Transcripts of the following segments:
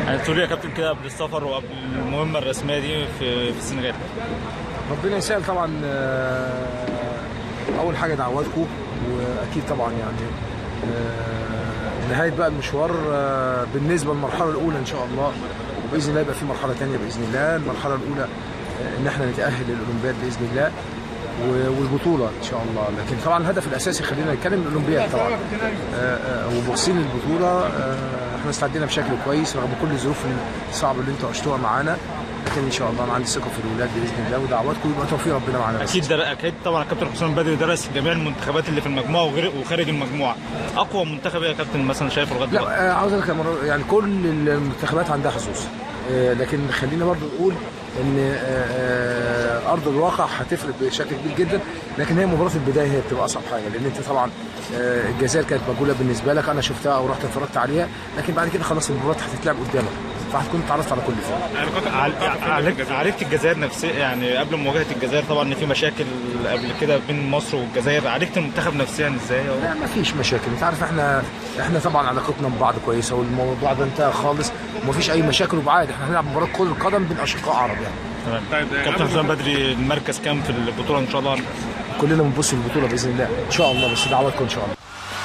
يعني تقول لي يا كابتن كده قبل السفر وقبل المهمه الرسميه دي في في السنغال ربنا يسهل طبعا آه، اول حاجه دعواتكم واكيد طبعا يعني آه، نهايه بقى المشوار آه، بالنسبه للمرحله الاولى ان شاء الله وباذن الله يبقى في مرحله ثانيه باذن الله المرحله الاولى آه، ان احنا نتاهل للاولمبياد باذن الله و- والبطوله ان شاء الله لكن طبعا الهدف الاساسي خلينا نتكلم الاولمبياد طبعا آه، آه، وباصين للبطوله آه، احنا استعدينا بشكل كويس رغم كل الظروف الصعبه اللي انتوا عشتوها معانا لكن ان شاء الله انا عندي ثقه في الولاد باذن الله ودعواتكم يبقى توفيق ربنا معانا بس. اكيد در... اكيد طبعا الكابتن حسام بدري درس جميع المنتخبات اللي في المجموعه وغير وخارج المجموعه اقوى منتخب إيه يا كابتن مثلا شايفه لغايه لا دلوقتي آه، عاوز اقول لك يا مرة- يعني كل المنتخبات عندها حظوظ آه، لكن خلينا برضو نقول ان آه، آه، ارض الواقع هتفرق بشكل كبير جدا لكن هي مباراه البدايه هي بتبقى اصعب حاجه لان انت طبعا آه، الجزائر كانت مجهوله بالنسبه لك انا شفتها او رحت اتفرجت عليها لكن بعد كده خلاص المباراه هتتلعب قدامك فهتكون اتعرفت على كل فرق عال- عالجت عالجت الجزائر نفسيا يعني قبل مواجهه الجزائر طبعا ان في مشاكل قبل كده بين مصر والجزائر عالجت المنتخب نفسيا ازاي لا ما فيش مشاكل انت عارف احنا احنا طبعا علاقتنا ببعض كويسه والموضوع ده انتهى خالص وما فيش اي مشاكل وبعاد احنا هنلعب مباراه كره القدم بين اشقاء عرب يعني تمام كابتن حسام بدري المركز كام في البطوله ان شاء الله كلنا بنبص للبطوله باذن الله ان شاء الله بس دعواتكم ان شاء الله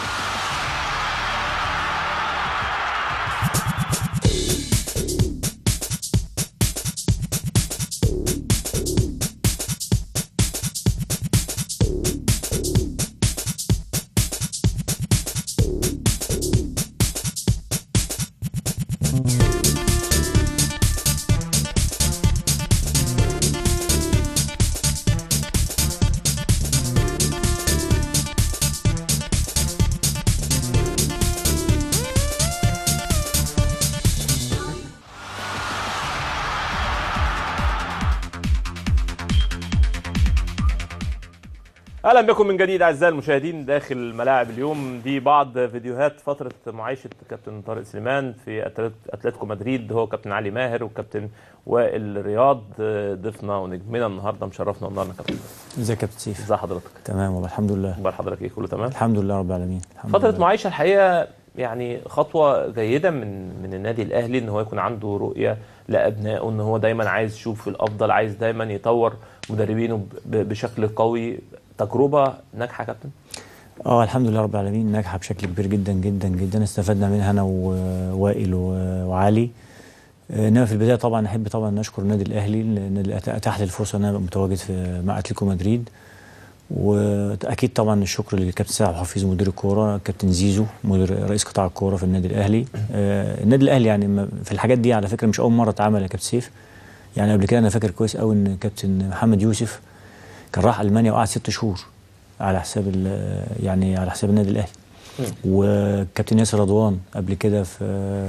اهلا بكم من جديد اعزائي المشاهدين داخل ملاعب اليوم دي بعض فيديوهات فتره معايشه كابتن طارق سليمان في أتلت- اتلتيكو مدريد هو كابتن علي ماهر وكابتن وائل رياض ضيفنا ونجمنا النهارده مشرفنا النهارده كابتن ازيك يا كابتن سيف ازي حضرتك تمام والله الحمد لله اخبار حضرتك ايه كله تمام الحمد لله رب العالمين الحمد فتره لله. معايشه الحقيقه يعني خطوه جيده من من النادي الاهلي ان هو يكون عنده رؤيه لابنائه ان هو دايما عايز يشوف الافضل عايز دايما يطور مدربينه ب- بشكل قوي تجربه ناجحه يا كابتن اه الحمد لله رب العالمين ناجحه بشكل كبير جدا جدا جدا استفدنا منها انا ووائل و- وعلي آه، انما في البدايه طبعا احب طبعا نشكر النادي الاهلي لان أت- اتاح لي الفرصه ان انا ابقى متواجد في مع اتلتيكو مدريد واكيد طبعا الشكر للكابتن سعد حفيظ مدير الكوره كابتن زيزو مدير رئيس قطاع الكوره في النادي الاهلي آه، النادي الاهلي يعني ما- في الحاجات دي على فكره مش اول مره اتعامل يا كابتن سيف يعني قبل كده انا فاكر كويس قوي ان كابتن محمد يوسف كان راح المانيا وقعد ست شهور على حساب ال- يعني على حساب النادي الاهلي وكابتن ياسر رضوان قبل كده في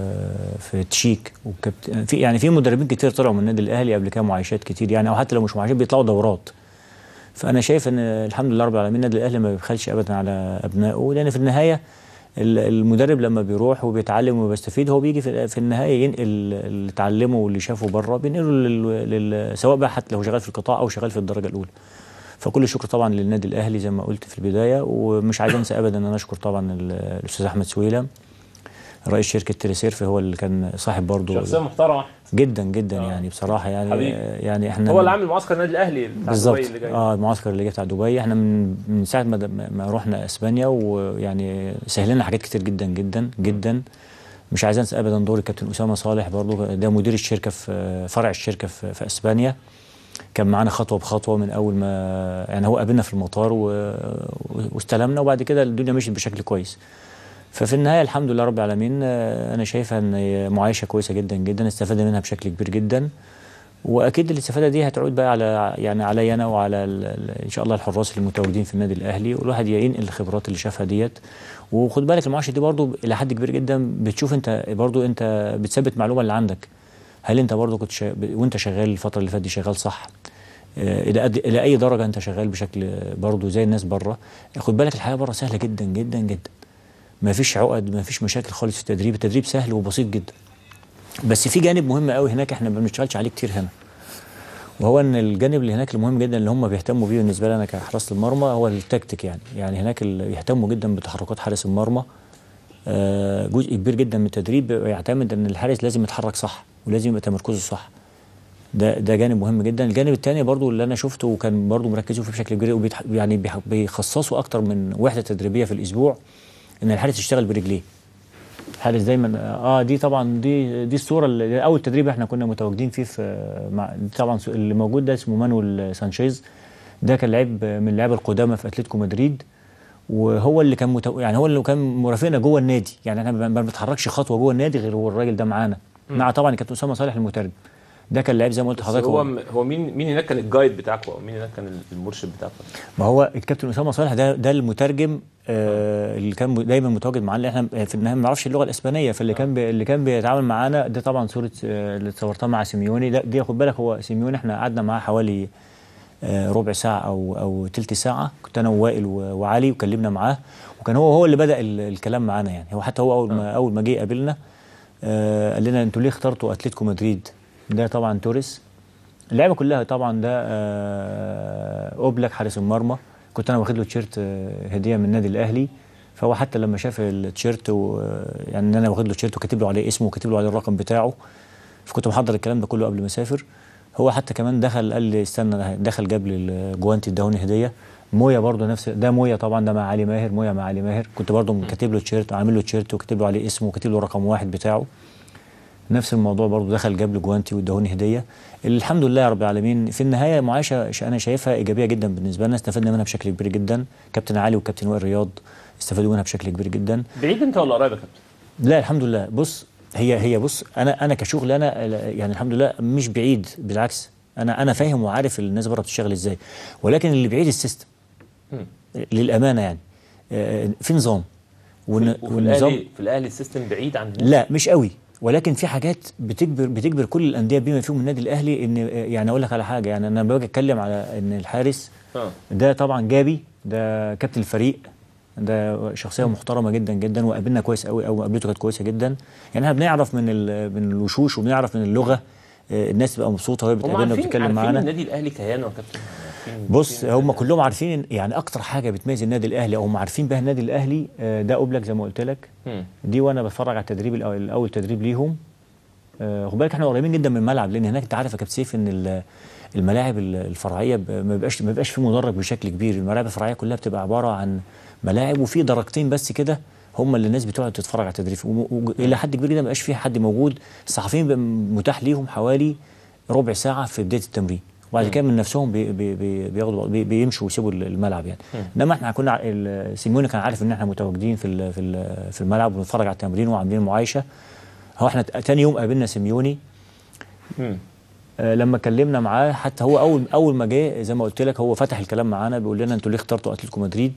في تشيك وكابتن في يعني في مدربين كتير طلعوا من النادي الاهلي قبل كده معايشات كتير يعني او حتى لو مش معايشات بيطلعوا دورات فانا شايف ان الحمد لله رب العالمين النادي الاهلي ما بيبخلش ابدا على ابنائه لان في النهايه ال- المدرب لما بيروح وبيتعلم وبيستفيد هو بيجي في في النهايه ينقل اللي اتعلمه واللي شافه بره بينقله لل- لل- سواء بقى حتى لو شغال في القطاع او شغال في الدرجه الاولى فكل الشكر طبعا للنادي الاهلي زي ما قلت في البدايه ومش عايز انسى ابدا ان انا اشكر طبعا ال- الاستاذ احمد سويلم رئيس شركه تريسيرف هو اللي كان صاحب برضه شخصيه محترمه جدا جدا يعني بصراحه يعني حبيبي. يعني احنا هو اللي عامل معسكر النادي الاهلي بتاع بالظبط دبي اللي جاي. اه المعسكر اللي جاي بتاع دبي احنا من من ساعه ما ما رحنا اسبانيا ويعني سهل لنا حاجات كتير جدا جدا جدا مش عايز انسى ابدا دور الكابتن اسامه صالح برضو ده مدير الشركه في فرع الشركه في, في اسبانيا كان معانا خطوه بخطوه من اول ما يعني هو قابلنا في المطار و... واستلمنا وبعد كده الدنيا مشيت بشكل كويس ففي النهايه الحمد لله رب العالمين آه، انا شايفها ان هي معايشه كويسه جدا جدا استفدنا منها بشكل كبير جدا واكيد الاستفاده دي هتعود بقى على يعني علي انا وعلى ال- ال- ان شاء الله الحراس المتواجدين في النادي الاهلي والواحد ينقل الخبرات اللي شافها ديت وخد بالك المعاشه دي برضو الى حد كبير جدا بتشوف انت برضو انت بتثبت معلومه اللي عندك هل انت برضو كنت شا... وانت شغال الفتره اللي فاتت دي شغال صح آه، الى قد... الى اي درجه انت شغال بشكل برضو زي الناس بره خد بالك الحياه بره سهله جدا جدا جدا ما فيش عقد ما فيش مشاكل خالص في التدريب التدريب سهل وبسيط جدا بس في جانب مهم قوي هناك احنا ما بنشتغلش عليه كتير هنا وهو ان الجانب اللي هناك المهم جدا اللي هم بيهتموا بيه بالنسبه لي انا كحراسه المرمى هو التكتيك يعني يعني هناك اللي بيهتموا جدا بتحركات حارس المرمى آه، جزء كبير جدا من التدريب يعتمد ان الحارس لازم يتحرك صح ولازم يبقى تمركزه صح ده ده جانب مهم جدا الجانب الثاني برضو اللي انا شفته وكان برضو مركزوا فيه بشكل كبير وبيتح... يعني بيح- بيخصصوا اكتر من وحده تدريبيه في الاسبوع ان الحارس يشتغل برجليه الحارس دايما اه دي طبعا دي دي الصوره اللي اول تدريب احنا كنا متواجدين فيه في مع طبعا اللي موجود ده اسمه مانويل سانشيز ده كان لعيب من اللعيبه القدامى في اتلتيكو مدريد وهو اللي كان متو... يعني هو اللي كان مرافقنا جوه النادي يعني احنا ما ما بنتحركش خطوه جوه النادي غير هو الراجل ده معانا مع طبعا كابتن اسامه صالح المترجم ده كان لعيب زي ما قلت بس لحضرتك هو هو مين مين هناك كان الجايد بتاعكم او مين هناك كان المرشد بتاعكم ما هو الكابتن اسامه صالح ده ده المترجم آه اللي كان م- دايما متواجد معانا لأن احنا في النهايه ما نعرفش اللغه الاسبانيه فاللي كان بي اللي كان بيتعامل معانا ده طبعا صوره آه اللي اتصورتها مع سيميوني ده دي خد بالك هو سيميوني احنا قعدنا معاه حوالي آه ربع ساعه او او ثلث ساعه كنت انا ووائل و- وعلي وكلمنا معاه وكان هو هو اللي بدا ال- الكلام معانا يعني هو حتى هو اول ما اول ما جه قابلنا آه قال لنا انتوا ليه اخترتوا اتلتيكو مدريد ده طبعا توريس اللعبه كلها طبعا ده آه، اوبلاك حارس المرمى كنت انا واخد له تيشيرت آه، هديه من النادي الاهلي فهو حتى لما شاف التيشيرت و- يعني ان انا واخد له تيشيرت وكاتب له عليه اسمه وكاتب له عليه الرقم بتاعه فكنت محضر الكلام ده كله قبل ما اسافر هو حتى كمان دخل قال لي استنى أنا دخل جاب لي الجوانتي اداهوني هديه مويا برضه نفس ده مويا طبعا ده مع علي ماهر مويا مع علي ماهر كنت برضه كاتب له تيشيرت عامل له تيشيرت وكاتب له عليه اسمه وكاتب له رقم واحد بتاعه نفس الموضوع برضه دخل جاب له جوانتي واداهوني هديه الحمد لله يا رب العالمين في النهايه معاشه ش- انا شايفها ايجابيه جدا بالنسبه لنا استفدنا منها بشكل كبير جدا كابتن علي وكابتن وائل رياض استفادوا منها بشكل كبير جدا بعيد انت ولا قريب يا كابتن؟ لا الحمد لله بص هي هي بص انا انا كشغل انا يعني الحمد لله مش بعيد بالعكس انا انا فاهم وعارف الناس بره بتشتغل ازاي ولكن اللي بعيد السيستم للامانه يعني آه، في نظام والن- وفي الاهلي في الاهلي السيستم بعيد عن الناس لا مش قوي ولكن في حاجات بتجبر بتجبر كل الانديه بما فيهم النادي الاهلي ان يعني اقول لك على حاجه يعني انا باجي اتكلم على ان الحارس اه ده طبعا جابي ده كابتن الفريق ده شخصيه محترمه جدا جدا وقابلنا كويس قوي او قابلته كانت كويسه جدا يعني احنا بنعرف من ال- من الوشوش وبنعرف من اللغه آه، الناس تبقى مبسوطه وهي هم بتقابلنا عارفين وبتتكلم عارفين معانا النادي الاهلي كيانه يا كابتن عارفين- بص عارفين- هم كلهم عارفين إن- يعني اكتر حاجه بتميز النادي الاهلي او هم عارفين بها النادي الاهلي آه، ده اوبلاك زي ما قلت لك مم. دي وانا بتفرج على التدريب الأول, الاول تدريب ليهم آه، خد بالك احنا قريبين جدا من الملعب لان هناك انت عارف يا كابتن سيف ان ال- الملاعب ال- الفرعيه ب- ما بيبقاش ما بيبقاش في مدرج بشكل كبير الملاعب الفرعيه كلها بتبقى عباره عن ملاعب وفي درجتين بس كده هم اللي الناس بتقعد تتفرج على التدريب والى حد كبير جدا ما بيبقاش فيه حد موجود الصحفيين بيبقى متاح ليهم حوالي ربع ساعه في بدايه التمرين وبعد كده من نفسهم بي بي بي بياخدوا بي بيمشوا ويسيبوا الملعب يعني انما احنا كنا ع- ال- سيموني كان عارف ان احنا متواجدين في ال- في ال- في الملعب وبنتفرج على التمرين وعاملين معايشه هو احنا ت- تاني يوم قابلنا سيميوني مم. آه، لما كلمنا معاه حتى هو اول اول ما جه زي ما قلت لك هو فتح الكلام معانا بيقول لنا انتوا ليه اخترتوا اتلتيكو مدريد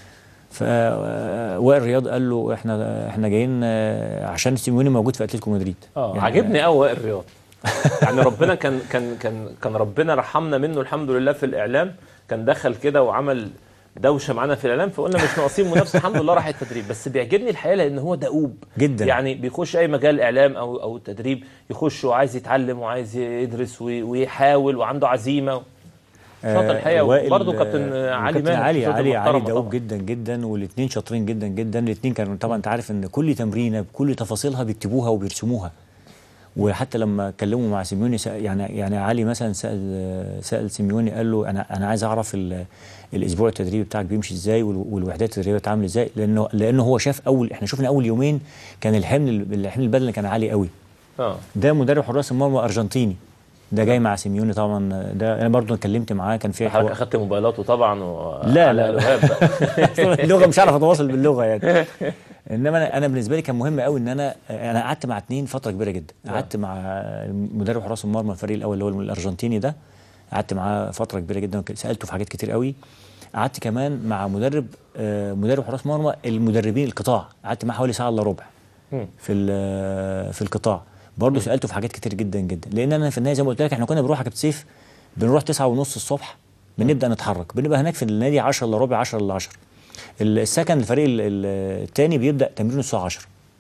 فوائل رياض قال له احنا احنا جايين آه، عشان سيميوني موجود في اتلتيكو مدريد اه يعني- عاجبني قوي وائل رياض يعني ربنا كان كان كان كان ربنا رحمنا منه الحمد لله في الاعلام كان دخل كده وعمل دوشه معانا في الاعلام فقلنا مش ناقصين منافسه الحمد لله راح التدريب بس بيعجبني الحقيقه لان هو دؤوب جدا. يعني بيخش اي مجال اعلام او او التدريب يخش وعايز يتعلم وعايز يدرس وي- ويحاول وعنده عزيمه شاطر الحقيقه وائل- وبرضه كابتن آه، علي وكابتن ماهر علي شخصيته علي علي محترمة دؤوب طبعاً. جدا جدا والاثنين شاطرين جدا جدا الاثنين كانوا طبعا انت عارف ان كل تمرينه بكل تفاصيلها بيكتبوها وبيرسموها وحتى لما اتكلموا مع سيميوني سأ- يعني يعني علي مثلا سال سال سيميوني قال له انا انا عايز اعرف ال- الاسبوع التدريبي بتاعك بيمشي ازاي وال- والوحدات التدريبيه بتعمل ازاي لانه لانه هو شاف اول احنا شفنا اول يومين كان الحمل الحمل البدني كان عالي قوي اه ده مدرب حراس المرمى ارجنتيني ده جاي مع سيميوني طبعا ده انا برضو اتكلمت معاه كان في حضرتك اخدت موبايلاته طبعا و... لا، على لا. الوهاب بقى. اللغه مش عارف اتواصل باللغه يعني انما انا انا بالنسبه لي كان مهم قوي ان انا انا قعدت مع اثنين فتره كبيره جدا قعدت مع مدرب حراس المرمى الفريق الاول اللي هو الارجنتيني ده قعدت معاه فتره كبيره جدا سالته في حاجات كتير قوي قعدت كمان مع مدرب آه، مدرب حراس مرمى المدربين القطاع قعدت معاه حوالي ساعه الا ربع مم. في ال- في القطاع برضه سالته في حاجات كتير جدا جدا لان انا في النهايه زي ما قلت لك احنا كنا بنروح يا كابتن سيف بنروح تسعة ونص الصبح بنبدا نتحرك بنبقى هناك في النادي 10 الا ربع 10 الا 10 السكن الفريق ال- ال- الثاني بيبدا تمرينه الساعه 10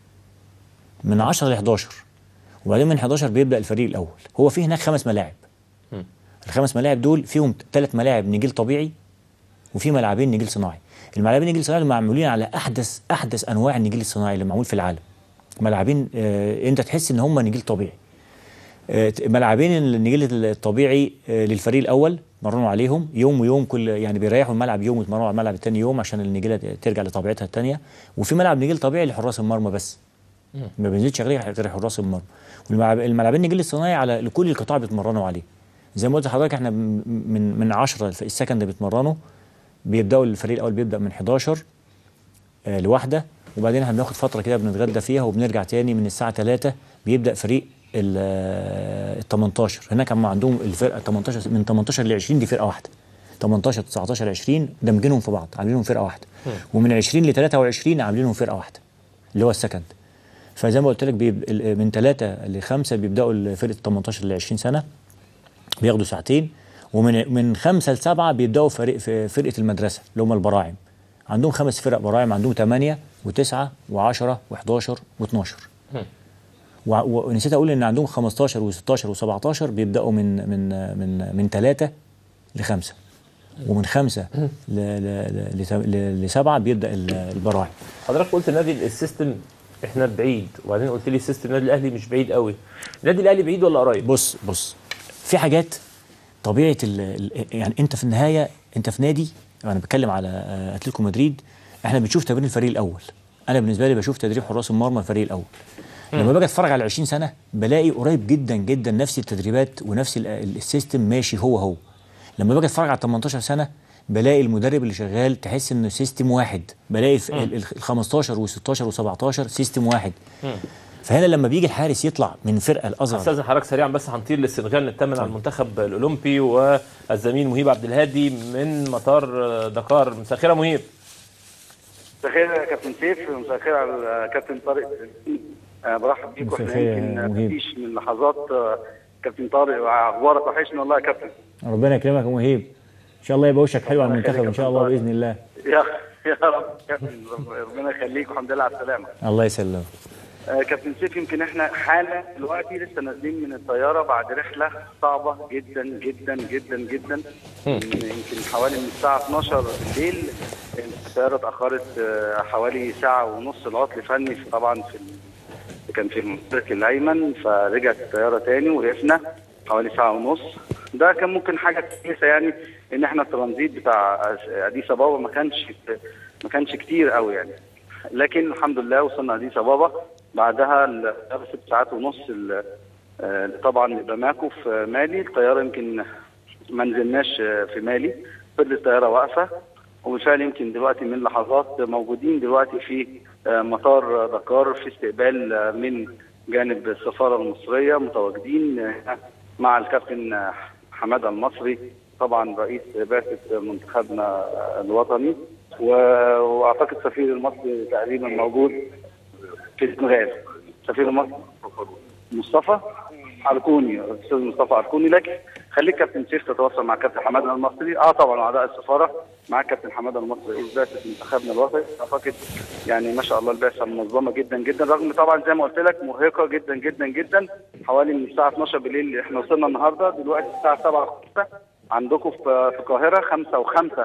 من 10 ل 11 وبعدين من 11 بيبدا الفريق الاول هو في هناك خمس ملاعب مم. الخمس ملاعب دول فيهم ثلاث ملاعب نجيل طبيعي وفي ملعبين نجيل صناعي الملعبين نجيل صناعي معمولين على احدث احدث انواع النجيل الصناعي اللي معمول في العالم ملعبين آه انت تحس ان هم نجيل طبيعي آه، ملعبين النجيل الطبيعي آه، للفريق الاول مرنوا عليهم يوم ويوم كل يعني بيريحوا الملعب يوم ويتمرنوا على الملعب الثاني يوم عشان النجيله ترجع لطبيعتها الثانيه وفي ملعب نجيل طبيعي لحراس المرمى بس ما بينزلش غير غير حراس المرمى والملعب الملعبين النجيل الصناعي على لكل القطاع بيتمرنوا عليه زي ما قلت لحضرتك احنا م- من من 10 في السكند بيتمرنوا بيبداوا الفريق الاول بيبدا من 11 آه، لواحده وبعدين احنا بناخد فتره كده بنتغدى فيها وبنرجع تاني من الساعه 3 بيبدا فريق ال ال 18 هناك هم عندهم الفرقه 18 من 18 ل 20 دي فرقه واحده 18 19 20 دمجنهم في بعض عاملينهم فرقه واحده ومن 20 ل 23 عاملينهم فرقه واحده اللي هو السكند فزي ما قلت لك بيب... ال- من 3 ل 5 بيبداوا فرقه 18 ل 20 سنه بياخدوا ساعتين ومن من 5 ل 7 بيبداوا فريق في فرقه المدرسه اللي هم البراعم عندهم خمس فرق براعم عندهم 8 و9 و10 و11 و12 و- ونسيت اقول ان عندهم 15 و16 و17 بيبداوا من من من من 3 ل 5 ومن 5 ل ل- ل- ل- لسبعه بيبدا ال- البراعم حضرتك قلت النادي السيستم احنا بعيد وبعدين قلت لي سيستم النادي الاهلي مش بعيد قوي النادي الاهلي بعيد ولا قريب بص بص في حاجات طبيعه ال ال يعني انت في النهايه انت في نادي انا بتكلم على آه، اتلتيكو مدريد احنا بنشوف تمرين الفريق الاول انا بالنسبه لي بشوف تدريب حراس المرمى الفريق الاول لما باجي اتفرج على 20 سنه بلاقي قريب جدا جدا نفس التدريبات ونفس ال- ال- السيستم ماشي هو هو لما باجي اتفرج على 18 سنه بلاقي المدرب اللي شغال تحس انه سيستم واحد بلاقي في ال ال- 15 و16 و17 سيستم واحد فهنا لما بيجي الحارس يطلع من فرقه الاصغر استاذن حضرتك سريعا بس هنطير للسنغال نتمن على المنتخب الاولمبي والزميل مهيب عبد الهادي من مطار دكار مساء الخير يا مهيب مساء الخير يا كابتن سيف مساء الخير على كابتن طارق آه، برحب بيك مساء واحنا الخير يا يمكن مهيب. مفيش من لحظات آه، كابتن طارق اخبارك وحشني والله يا كابتن ربنا يكرمك يا مهيب ان شاء الله يبقى وشك حلو على ربنا المنتخب ان يخليك شاء يا الله كابتن باذن الله يا يا رب كابتن ربنا يخليك والحمد لله على السلامه الله يسلمك آه، كابتن سيف يمكن احنا حالا دلوقتي لسه نازلين من الطياره بعد رحله صعبه جدا جدا جدا جدا يمكن حوالي من الساعه 12 بالليل الطياره اتاخرت آه، حوالي ساعه ونص العطل فني في- طبعا في ال- كان في المشرق الايمن فرجعت الطياره تاني وقفنا حوالي ساعه ونص ده كان ممكن حاجه كويسه يعني ان احنا الترانزيت بتاع اديس ابابا ما كانش ما كانش كتير قوي يعني لكن الحمد لله وصلنا اديس ابابا بعدها ال- ست ساعات ونص ال- آه، طبعا لباماكو في مالي الطياره يمكن ما نزلناش آه، في مالي فضلت الطياره واقفه وبالفعل يمكن دلوقتي من لحظات موجودين دلوقتي في آه، مطار دكار في استقبال آه، من جانب السفاره المصريه متواجدين آه، مع الكابتن آه، حماده المصري طبعا رئيس بعثه منتخبنا آه، الوطني و- واعتقد سفير المصري تقريبا موجود في السنغال سفير مصر مصطفى اركوني الاستاذ مصطفى اركوني لكن خليك كابتن سيف تتواصل مع كابتن حماده المصري اه طبعا اعضاء السفاره مع كابتن حماده المصري رئيس بعثه منتخبنا الوطني اعتقد يعني ما شاء الله البعثه منظمه جدا جدا رغم طبعا زي ما قلت لك مرهقه جدا جدا جدا حوالي من الساعه 12 بالليل احنا وصلنا النهارده دلوقتي الساعه 7 5 عندكم في في القاهره 5 و5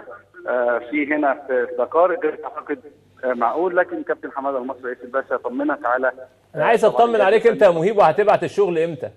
في هنا في في دكار الجو اعتقد آه، معقول لكن كابتن حماده المصري رئيس البعثه يطمنك على انا عايز طبعاً اطمن عليك انت يا مهيب وهتبعت الشغل امتى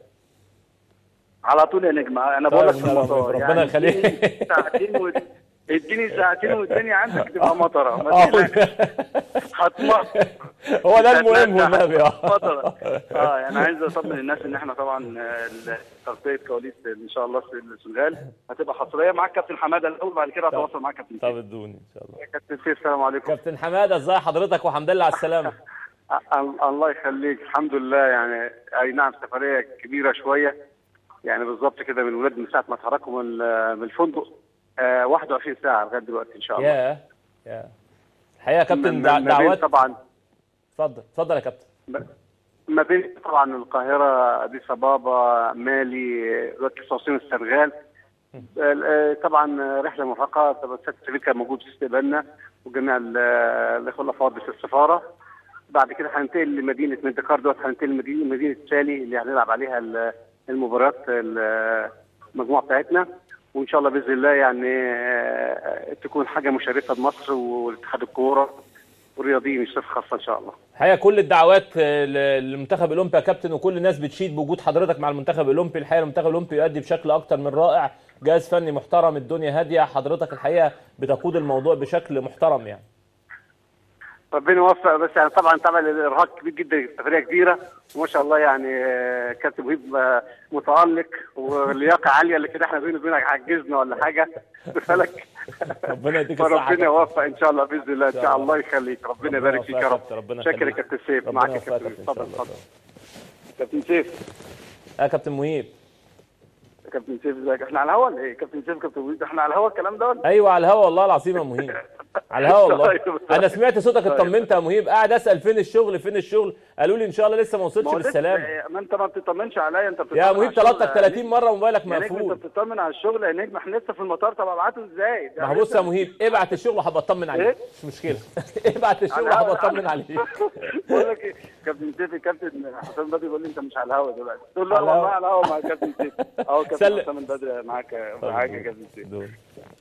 على طول يا نجم انا بقول لك طيب، في المطار ربنا يعني يخليك. اديني ساعتين و... اديني ساعتين والدنيا عندك تبقى مطره ما آه. تقلقش. هتمطر هو ده المهم والنبي اه مطره اه يعني عايز اطمن الناس ان احنا طبعا آه، تغطيه كواليس ان شاء الله في السنغال هتبقى حصريه معاك كابتن حماده الاول بعد كده هتواصل معاك كابتن طب سيف. ادوني ان شاء الله كابتن سيف السلام عليكم كابتن حماده ازاي حضرتك وحمد لله على السلامه ال- الله يخليك الحمد لله يعني اي نعم سفريه كبيره شويه يعني بالظبط كده من ولاد من ساعه ما اتحركوا من ال- من الفندق آه 21 ساعه لغايه دلوقتي ان شاء الله يا يا الحقيقه يا كابتن ما- دع- ما بين دعوات طبعا اتفضل اتفضل يا كابتن ما بين طبعا القاهره اديس ابابا مالي دلوقتي صوصين السنغال آه، طبعا رحله مرهقه طبعا سياده السفير كان موجود في استقبالنا وجميع ال- الاخوه الافاضل في السفاره بعد كده هننتقل لمدينه من دكار دلوقتي هننتقل لمدينه مدينه سالي اللي هنلعب عليها ال- المباريات ال- المجموعه بتاعتنا وان شاء الله باذن الله يعني آه، تكون حاجه مشرفه لمصر والاتحاد الكوره والرياضيين بصفه خاصه ان شاء الله الحقيقه كل الدعوات آه، ل- للمنتخب الاولمبي يا كابتن وكل الناس بتشيد بوجود حضرتك مع المنتخب الاولمبي الحقيقه المنتخب الاولمبي يؤدي بشكل اكتر من رائع جهاز فني محترم الدنيا هاديه حضرتك الحقيقه بتقود الموضوع بشكل محترم يعني ربنا يوفق بس يعني طبعا طبعا الارهاق كبير جدا سفريه كبيره وما شاء الله يعني آه، كابتن مهيب آه، متالق واللياقه عاليه اللي كده احنا بيني وبينك عجزنا ولا حاجه بالك ربنا يديك الصحه يا فربنا كابتن. يوفق ان شاء الله باذن الله ان شاء الله. الله يخليك ربنا ربنا يبارك فيك يا يوفقك رب يا ربنا شكرا يا يخليك. كابتن سيف ربنا معاك يا يوفقك كابتن يا كابتن اتفضل إن شاء اتفضل كابتن سيف اه كابتن مهيب كابتن سيف ازيك احنا على الهوا ولا ايه كابتن سيف كابتن مهيب احنا على الهوا الكلام ده ولا ايوه على الهوا والله العظيم يا مهيب على الهوا والله طيب. انا سمعت صوتك طيب. اطمنت يا مهيب قاعد اسال فين الشغل فين الشغل قالوا لي ان شاء الله لسه ما وصلتش ما هو لسه- بالسلامه ما انت ما بتطمنش عليا انت بتطمن يا على مهيب الشغل طلبتك يا 30 نجم. مره وموبايلك يا نجم انت مقفول بتطمن على الشغل يا نجم احنا لسه في المطار طب ابعته ازاي؟ ما هو بص يا مهيب ابعت الشغل وهبقى اطمن عليك إيه؟ مش مشكله ابعت الشغل على وهبقى الهوا- اطمن عليك بقول لك ايه كابتن سيف الكابتن حسام بدري بيقول لي انت مش على الهوا دلوقتي تقول له على والله الهوا. على الهوا مع كابتن سيف اهو كابتن سلم. حسام بدري معاك معاك يا كابتن سيف دول.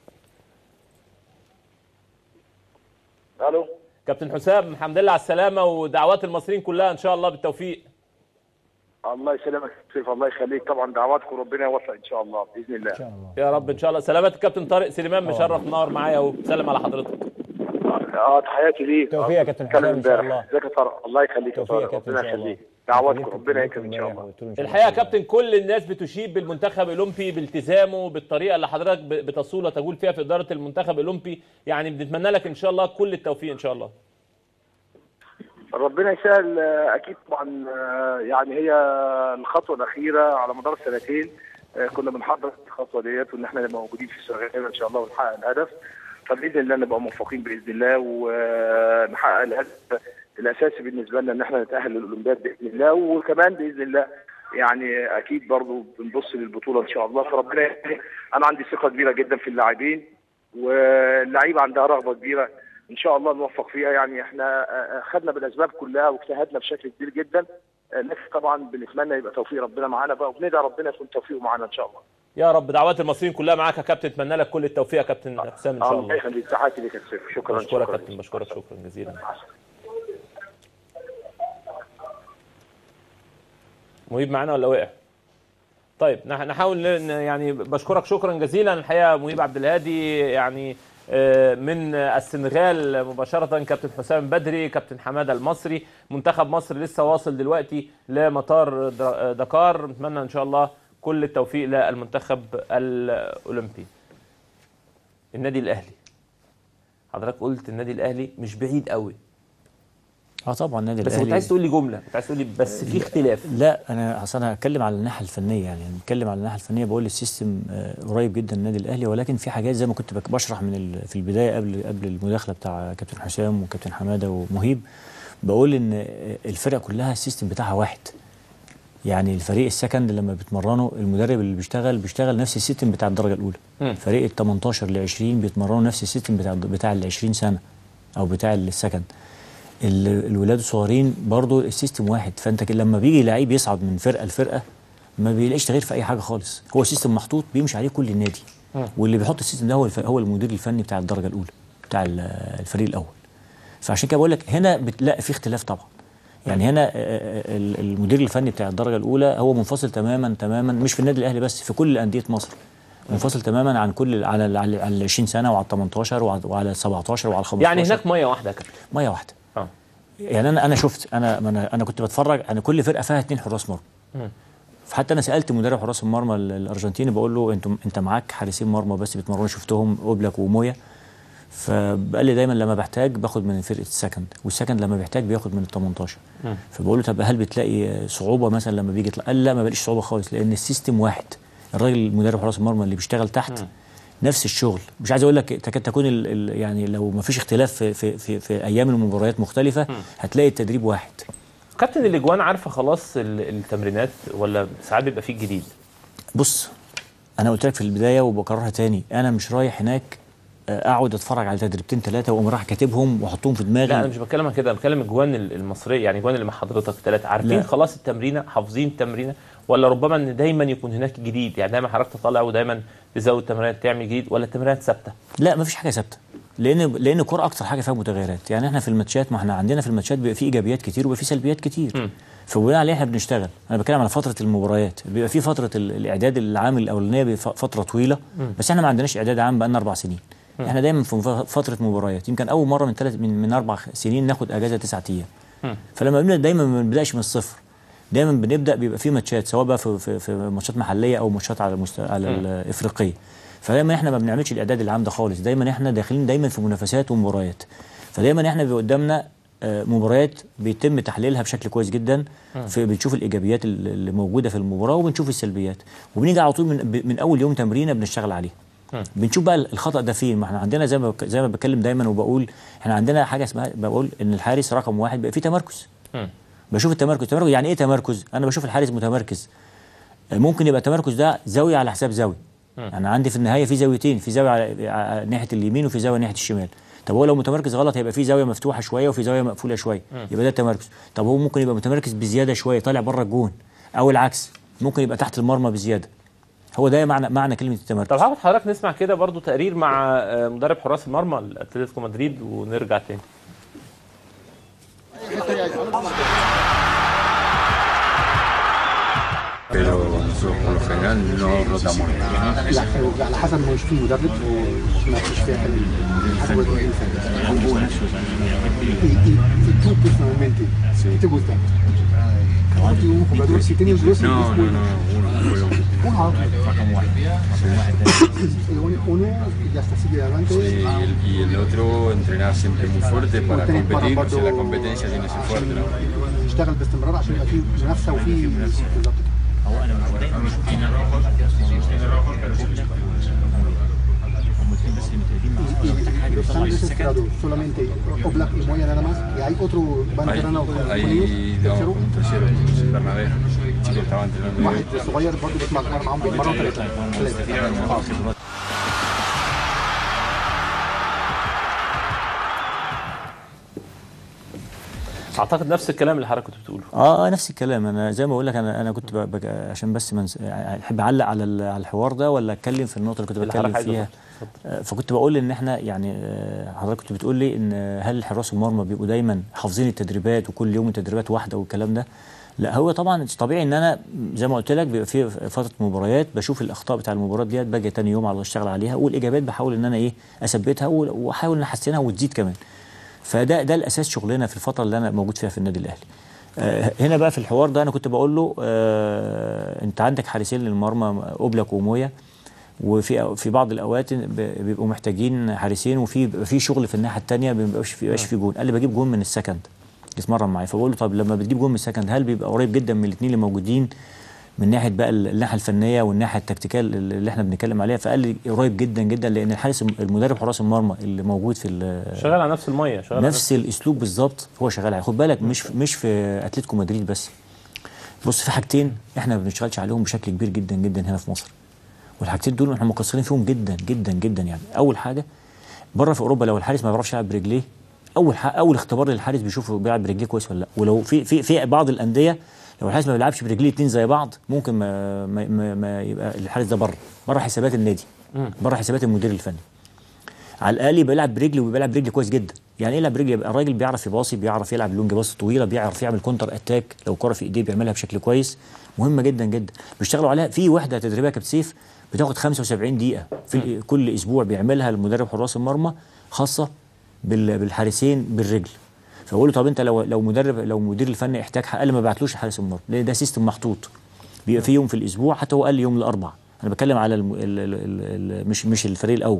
الو كابتن حسام الحمد لله على السلامه ودعوات المصريين كلها ان شاء الله بالتوفيق الله يسلمك يا سيف الله يخليك طبعا دعواتكم ربنا يوفق ان شاء الله باذن الله يا رب ان شاء الله سلامات الكابتن طارق سليمان مشرف نار معايا وبسلم على حضرتك اه تحياتي ليك توفيق يا كابتن كلام حسام إن شاء امبارح. الله. ازيك يا طارق الله يخليك يا توفيق يا طارق كابتن ربنا ان شاء الله يخليك دعواتكم ربنا يكرم ان شاء الله الحقيقه يا كابتن كل الناس بتشيد بالمنتخب الاولمبي بالتزامه بالطريقه اللي حضرتك ب- بتصول وتقول فيها في اداره المنتخب الاولمبي يعني بنتمنى لك ان شاء الله كل التوفيق ان شاء الله ربنا يسهل آه، اكيد طبعا آه، يعني هي الخطوه الاخيره على مدار السنتين آه، كنا بنحضر الخطوه ديت وان احنا نبقى موجودين في السنغال ان شاء الله ونحقق الهدف فباذن الله نبقى موفقين باذن الله ونحقق الهدف الاساسي بالنسبه لنا ان احنا نتاهل للاولمبياد باذن الله وكمان باذن الله يعني اكيد برضو بنبص للبطوله ان شاء الله فربنا يهدي. انا عندي ثقه كبيره جدا في اللاعبين واللعيبه عندها رغبه كبيره ان شاء الله نوفق فيها يعني احنا آه، آه، خدنا بالاسباب كلها واجتهدنا بشكل كبير جدا آه، لكن طبعا بنتمنى يبقى توفيق ربنا معانا بقى وبندعي ربنا يكون توفيقه معانا ان شاء الله يا رب دعوات المصريين كلها معاك يا كابتن اتمنى لك كل التوفيق يا كابتن حسام ان شاء الله الله يخليك تحياتي لك يا سيف شكرا بشكرك يا شكرا كابتن بشكرك شكرا جزيلا مهيب معانا ولا وقع؟ طيب نح- نحاول ن- يعني بشكرك شكرا جزيلا الحقيقه مهيب عبد الهادي يعني آه، من السنغال مباشرة كابتن حسام بدري كابتن حمادة المصري منتخب مصر لسه واصل دلوقتي لمطار د- دكار نتمنى ان شاء الله كل التوفيق للمنتخب الاولمبي النادي الاهلي حضرتك قلت النادي الاهلي مش بعيد قوي اه طبعا النادي بس كنت الاهلي عايز تقول لي جمله كنت عايز تقول لي بس في اختلاف لا انا اصل انا هتكلم على الناحيه الفنيه يعني أنا بتكلم على الناحيه الفنيه بقول السيستم آه، قريب جدا النادي الاهلي ولكن في حاجات زي ما كنت بك- بشرح من ال- في البدايه قبل قبل المداخله بتاع كابتن حسام وكابتن حماده ومهيب بقول ان آه، الفرق كلها السيستم بتاعها واحد يعني الفريق السكند لما بيتمرنوا المدرب اللي بيشتغل بيشتغل نفس السيستم بتاع الدرجه الاولى مم. فريق ال 18 ل 20 بيتمرنوا نفس السيستم بتاع بتاع ال 20 سنه او بتاع السكند ال- الولاد الصغيرين برضو السيستم واحد فانت ك- لما بيجي لعيب يصعد من فرقه لفرقه ما بيلاقيش تغيير في اي حاجه خالص هو سيستم محطوط بيمشي عليه كل النادي واللي بيحط السيستم ده هو الف... هو المدير الفني بتاع الدرجه الاولى بتاع ال- الفريق الاول فعشان كده بقول لك هنا بتلاقي في اختلاف طبعا يعني هنا آه، آه، ال- المدير الفني بتاع الدرجه الاولى هو منفصل تماما تماما مش في النادي الاهلي بس في كل انديه مصر منفصل تماما عن كل على ال- على ال 20 سنه وعلى ال 18 وعلى- وعلى ال 17 وعلى ال 15 يعني هناك ميه واحده يا كابتن ميه واحده اه يعني انا انا شفت انا ما انا انا كنت بتفرج انا كل فرقه فيها اثنين حراس مرمى فحتى انا سالت مدرب حراس المرمى ال- الارجنتيني بقول له انت انت معاك حارسين مرمى بس بتمرنوا شفتهم اوبلاك ومويا فقال لي دايما لما بحتاج باخد من فرقه السكند والسكند لما بيحتاج بياخد من ال 18 فبقول له طب هل بتلاقي صعوبه مثلا لما بيجي يطلع قال لا ما بلاقيش صعوبه خالص لان السيستم واحد الراجل مدرب حراس المرمى اللي بيشتغل تحت نفس الشغل مش عايز اقول لك تكاد تكون ال ال يعني لو ما فيش اختلاف في, في, في, في ايام المباريات مختلفه هتلاقي التدريب واحد كابتن الاجوان عارفه خلاص ال- التمرينات ولا ساعات بيبقى فيه جديد بص انا قلت لك في البدايه وبكررها تاني انا مش رايح هناك آه، اقعد اتفرج على تدريبتين ثلاثه واقوم رايح كاتبهم واحطهم في دماغي لا انا مش بتكلم عن كده انا بتكلم اجوان ال- المصريه يعني اجوان اللي مع حضرتك ثلاثه عارفين لا. خلاص التمرينه حافظين التمرينه ولا ربما ان دايما يكون هناك جديد يعني دايما حضرتك تطلع ودايما تزود تمرينات تعمل جديد ولا التمرينات ثابته لا مفيش حاجه ثابته لان لان الكوره اكتر حاجه فيها متغيرات يعني احنا في الماتشات ما احنا عندنا في الماتشات بيبقى في ايجابيات كتير وبيبقى في سلبيات كتير فبناء عليه احنا بنشتغل انا بتكلم على فتره المباريات بيبقى في فتره ال- الاعداد العام الاولانيه بيبقى ف- فتره طويله بس احنا ما عندناش اعداد عام بقالنا اربع سنين احنا دايما في ف- فتره مباريات يمكن اول مره من ثلاث من, من اربع سنين ناخد اجازه تسعة ايام فلما بنبدا دايما ما بنبداش من الصفر دايما بنبدا بيبقى في ماتشات سواء بقى في, في, في ماتشات محليه او ماتشات على المست... على الافريقيه فدايما احنا ما بنعملش الاعداد العام ده خالص دايما احنا داخلين دايما في منافسات ومباريات فدايما احنا بيبقى قدامنا آه، مباريات بيتم تحليلها بشكل كويس جدا في بنشوف الايجابيات اللي اللي موجوده في المباراه وبنشوف السلبيات وبنيجي على طول من, ب- من اول يوم تمرينه بنشتغل عليه بنشوف بقى الخطا ده فين ما احنا عندنا زي ما بك- زي ما بتكلم دايما وبقول احنا عندنا حاجه اسمها بقول ان الحارس رقم واحد بيبقى فيه تمركز بشوف التمركز التمركز يعني ايه تمركز انا بشوف الحارس متمركز ممكن يبقى التمركز ده زاويه على حساب زاويه انا عندي في النهايه في زاويتين في زاويه على على ناحيه اليمين وفي زاويه ناحيه الشمال طب هو لو متمركز غلط هيبقى في زاويه مفتوحه شويه وفي زاويه مقفوله شويه يبقى ده التمركز طب هو ممكن يبقى متمركز بزياده شويه طالع بره الجون او العكس ممكن يبقى تحت المرمى بزياده هو ده معنى معنى كلمه التمركز طب هاخد حضرتك نسمع كده برضو تقرير مع آه، مدرب حراس المرمى لاتلتيكو مدريد ونرجع تاني pero nosotros por lo general no rotamos. لا على حسب ما يشوف المدرب ما فيش فيها حل حسب ما يشوف tú personalmente te gusta ¿Cuánto un jugador si tienes dos No, no, no, uno, uno. uno uno uno ya está sigue adelante Y el, y el otro entrenar siempre muy fuerte para والتاني competir, برضه o sea, la competencia tiene que ser fuerte, ¿no? عشان يشتغل باستمرار عشان يبقى في منافسه وفي بالظبط كده. هو انا دايما بشوف Y los están desesperados solamente Oblak y Moya nada más y hay otro van Ahí, entrenando con con ahí ellos no, tercero un tercero, Bernabé, el chico estaba entrenando. واحد صغير برضه بيطلع يتمرن معاهم بيتمرن ثلاثه ثلاثه اعتقد نفس الكلام اللي حضرتك كنت بتقوله اه آه، نفس الكلام انا زي ما بقول لك انا انا كنت ب- بك عشان بس منس... احب اعلق على ال- على الحوار ده ولا اتكلم في النقطه اللي كنت اللي بتكلم حضرتك عايزه فيها آه، فكنت بقول ان احنا يعني آه، حضرتك كنت بتقول لي ان هل حراس المرمى بيبقوا دايما حافظين التدريبات وكل يوم التدريبات واحده والكلام ده لا هو طبعا طبيعي ان انا زي ما قلت لك بيبقى في فتره مباريات بشوف الاخطاء بتاع المباريات ديت باجي تاني يوم على اشتغل عليها والاجابات بحاول ان انا ايه اثبتها و- واحاول ان احسنها وتزيد كمان فده ده الاساس شغلنا في الفتره اللي انا موجود فيها في النادي الاهلي آه، هنا بقى في الحوار ده انا كنت بقول له آه انت عندك حارسين للمرمى اوبلاك ومويا وفي في بعض الاوقات ب- بيبقوا محتاجين حارسين وفي بيبقى في شغل في الناحيه الثانيه ما بيبقاش في بيبقاش في جون قال لي بجيب جون من السكند يتمرن معايا فبقول له طب لما بتجيب جون من السكند هل بيبقى قريب جدا من الاثنين اللي موجودين من ناحيه بقى ال- الناحيه الفنيه والناحيه التكتيكيه اللي احنا بنتكلم عليها فقال لي قريب جدا جدا لان الحارس المدرب حراس المرمى اللي موجود في ال- شغال على نفس الميه شغال على نفس الاسلوب بالظبط هو شغال عليه خد بالك مش مش في اتلتيكو مدريد بس بص في حاجتين احنا ما بنشتغلش عليهم بشكل كبير جدا جدا هنا في مصر والحاجتين دول احنا مقصرين فيهم جدا جدا جدا يعني اول حاجه بره في اوروبا لو الحارس ما بيعرفش يلعب برجليه اول حاجة اول اختبار للحارس بيشوفه بيلعب برجليه كويس ولا لا ولو في في في بعض الانديه لو الحارس ما بيلعبش برجليه اتنين زي بعض ممكن ما ما, ما, ما يبقى الحارس ده بره بره حسابات النادي بره حسابات المدير الفني على الاقل يبقى يلعب برجلي وبيلعب برجلي كويس جدا يعني ايه يلعب برجلي يبقى الراجل بيعرف يباصي بيعرف يلعب لونج باص طويله بيعرف يعمل كونتر اتاك لو كره في ايديه بيعملها بشكل كويس مهمه جدا جدا بيشتغلوا عليها في وحده تدريبيه كابتن سيف بتاخد 75 دقيقه في ال- كل اسبوع بيعملها المدرب حراس المرمى خاصه بال- بالحارسين بالرجل فبقول له طب انت لو لو مدرب لو مدير الفني احتاج حق- قال لي ما بعتلوش حارس المرمى لان ده سيستم محطوط بيبقى في يوم في الاسبوع حتى هو قال لي يوم الاربع انا بتكلم على الم... ال... ال... ال... ال... مش مش الفريق الاول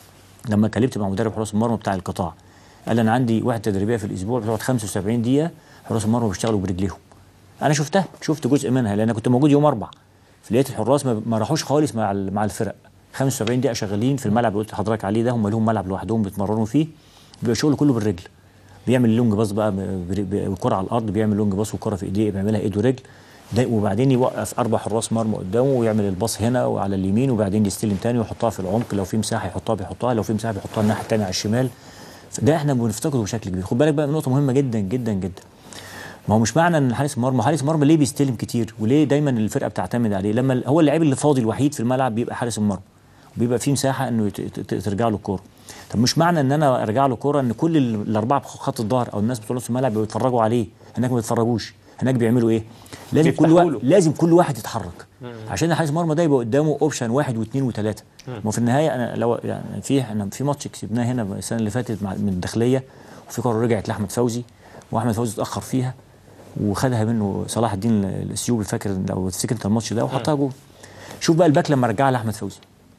لما كلمت مع مدرب حراس المرمى بتاع القطاع قال لي انا عندي وحده تدريبيه في الاسبوع بتقعد 75 دقيقه حراس المرمى بيشتغلوا برجليهم انا شفتها شفت جزء منها لان أنا كنت موجود يوم اربع فلقيت الحراس ما, ما راحوش خالص مع ال- مع الفرق 75 دقيقه شغالين في الملعب اللي قلت لحضرتك عليه ده هم لهم ملعب لوحدهم بيتمرنوا فيه بيبقى شغل كله بالرجل بيعمل لونج باص بقى ب- ب- بالكره على الارض بيعمل لونج باص والكره في ايديه بيعملها ايد ورجل ده وبعدين يوقف اربع حراس مرمى قدامه ويعمل الباص هنا وعلى اليمين وبعدين يستلم تاني ويحطها في العمق لو في مساحه يحطها بيحطها لو في مساحه بيحطها الناحيه الثانيه على الشمال ده احنا بنفتقده بشكل كبير خد بالك بقى من نقطه مهمه جدا جدا جدا ما هو مش معنى ان حارس المرمى حارس المرمى ليه بيستلم كتير وليه دايما الفرقه بتعتمد عليه لما ال- هو اللاعب اللي فاضي الوحيد في الملعب بيبقى حارس المرمى بيبقى في مساحه انه يت- ت- ترجع له الكوره طب مش معنى ان انا ارجع له كوره ان كل ال- الاربعه في خط الظهر او الناس بتوع نص الملعب بيتفرجوا عليه هناك ما بيتفرجوش هناك بيعملوا ايه لازم كل بيفتحوا واحد له. لازم كل واحد يتحرك عشان حارس المرمى ده يبقى قدامه اوبشن واحد واثنين وثلاثه ما هو في النهايه انا لو يعني في احنا في ماتش كسبناه هنا السنه اللي فاتت مع من الداخليه وفي كره رجعت لاحمد فوزي واحمد فوزي اتاخر فيها وخدها منه صلاح الدين السيوبي فاكر لو تفتكر انت الماتش ده وحطها جول شوف بقى الباك لما رجعها لاحمد فوزي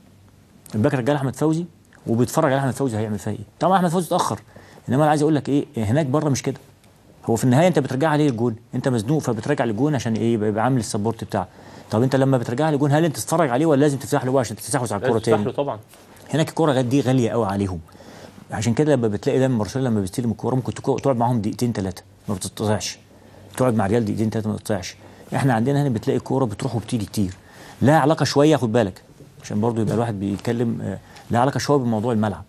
الباك رجعها لاحمد فوزي وبيتفرج على احمد فوزي هيعمل فيها ايه طبعا احمد فوزي اتاخر انما انا عايز اقول لك ايه هناك بره مش كده هو في النهايه انت بترجع عليه الجون انت مزنوق فبترجع للجون عشان ايه يبقى يبقى عامل السبورت بتاعه طب انت لما بترجع للجون هل انت تتفرج عليه ولا لازم تفتح له بقى عشان تستحوذ على الكوره لازم تفتح تاني له طبعا هناك الكوره دي غاليه قوي عليهم عشان كده لما بتلاقي دايما برشلونه لما بيستلم الكوره ممكن تكو- تقعد معاهم دقيقتين ثلاثه ما بتتقطعش تقعد مع ريال دقيقتين ثلاثه ما بتقطعش احنا عندنا هنا بتلاقي الكوره بتروح وبتيجي كتير لها علاقه شويه خد بالك عشان برضو يبقى الواحد بيتكلم آه، لها علاقه شويه بموضوع الملعب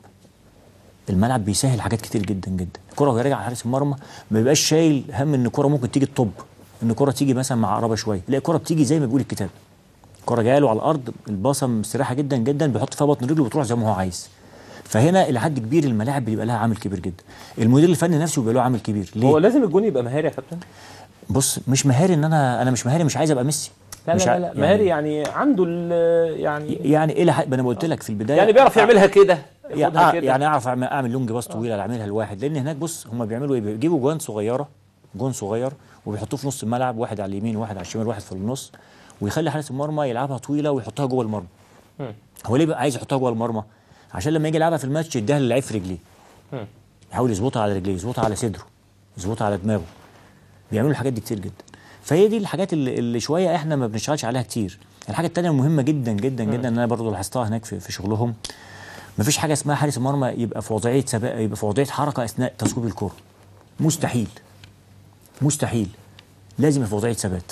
الملعب بيسهل حاجات كتير جدا جدا الكره وهي راجعه على حارس المرمى ما بيبقاش شايل هم ان الكره ممكن تيجي الطب ان الكره تيجي مثلا مع عقربه شويه لا الكره بتيجي زي ما بيقول الكتاب الكره جايه له على الارض الباصه مستريحه جدا جدا بيحط فيها بطن رجله وتروح زي ما هو عايز فهنا الى حد كبير الملاعب بيبقى لها عامل كبير جدا المدير الفني نفسه بيبقى له عامل كبير ليه هو لازم الجون يبقى مهاري يا كابتن بص مش مهاري ان انا انا مش مهاري مش عايز ابقى ميسي لا مش لا ع- لا, لا. مهاري يعني عنده ال- يعني يعني الى حد ما انا قلت لك في البدايه يعني بيعرف يعملها كده يعني, ياخدها آه كده يعني اعرف اعمل, أعمل لونج باص طويله اعملها لواحد لان هناك بص هم بيعملوا ايه بيجيبوا جوان صغيره جون صغير وبيحطوه في نص الملعب واحد على اليمين واحد على الشمال واحد في النص ويخلي حارس المرمى يلعبها طويله ويحطها جوه المرمى هو ليه بقى عايز يحطها جوه المرمى عشان لما يجي يلعبها في الماتش يديها للعيب في رجليه يحاول يظبطها على رجليه يظبطها على صدره يظبطها على دماغه بيعملوا الحاجات دي كتير جدا فهي دي الحاجات اللي, اللي شويه احنا ما بنشتغلش عليها كتير الحاجه الثانيه المهمه جدا جدا جدا ان انا برضو لاحظتها هناك في, في شغلهم مفيش حاجه اسمها حارس المرمى يبقى في وضعيه سباق يبقى في وضعيه حركه اثناء تصويب الكره مستحيل مستحيل لازم يبقى في وضعيه ثبات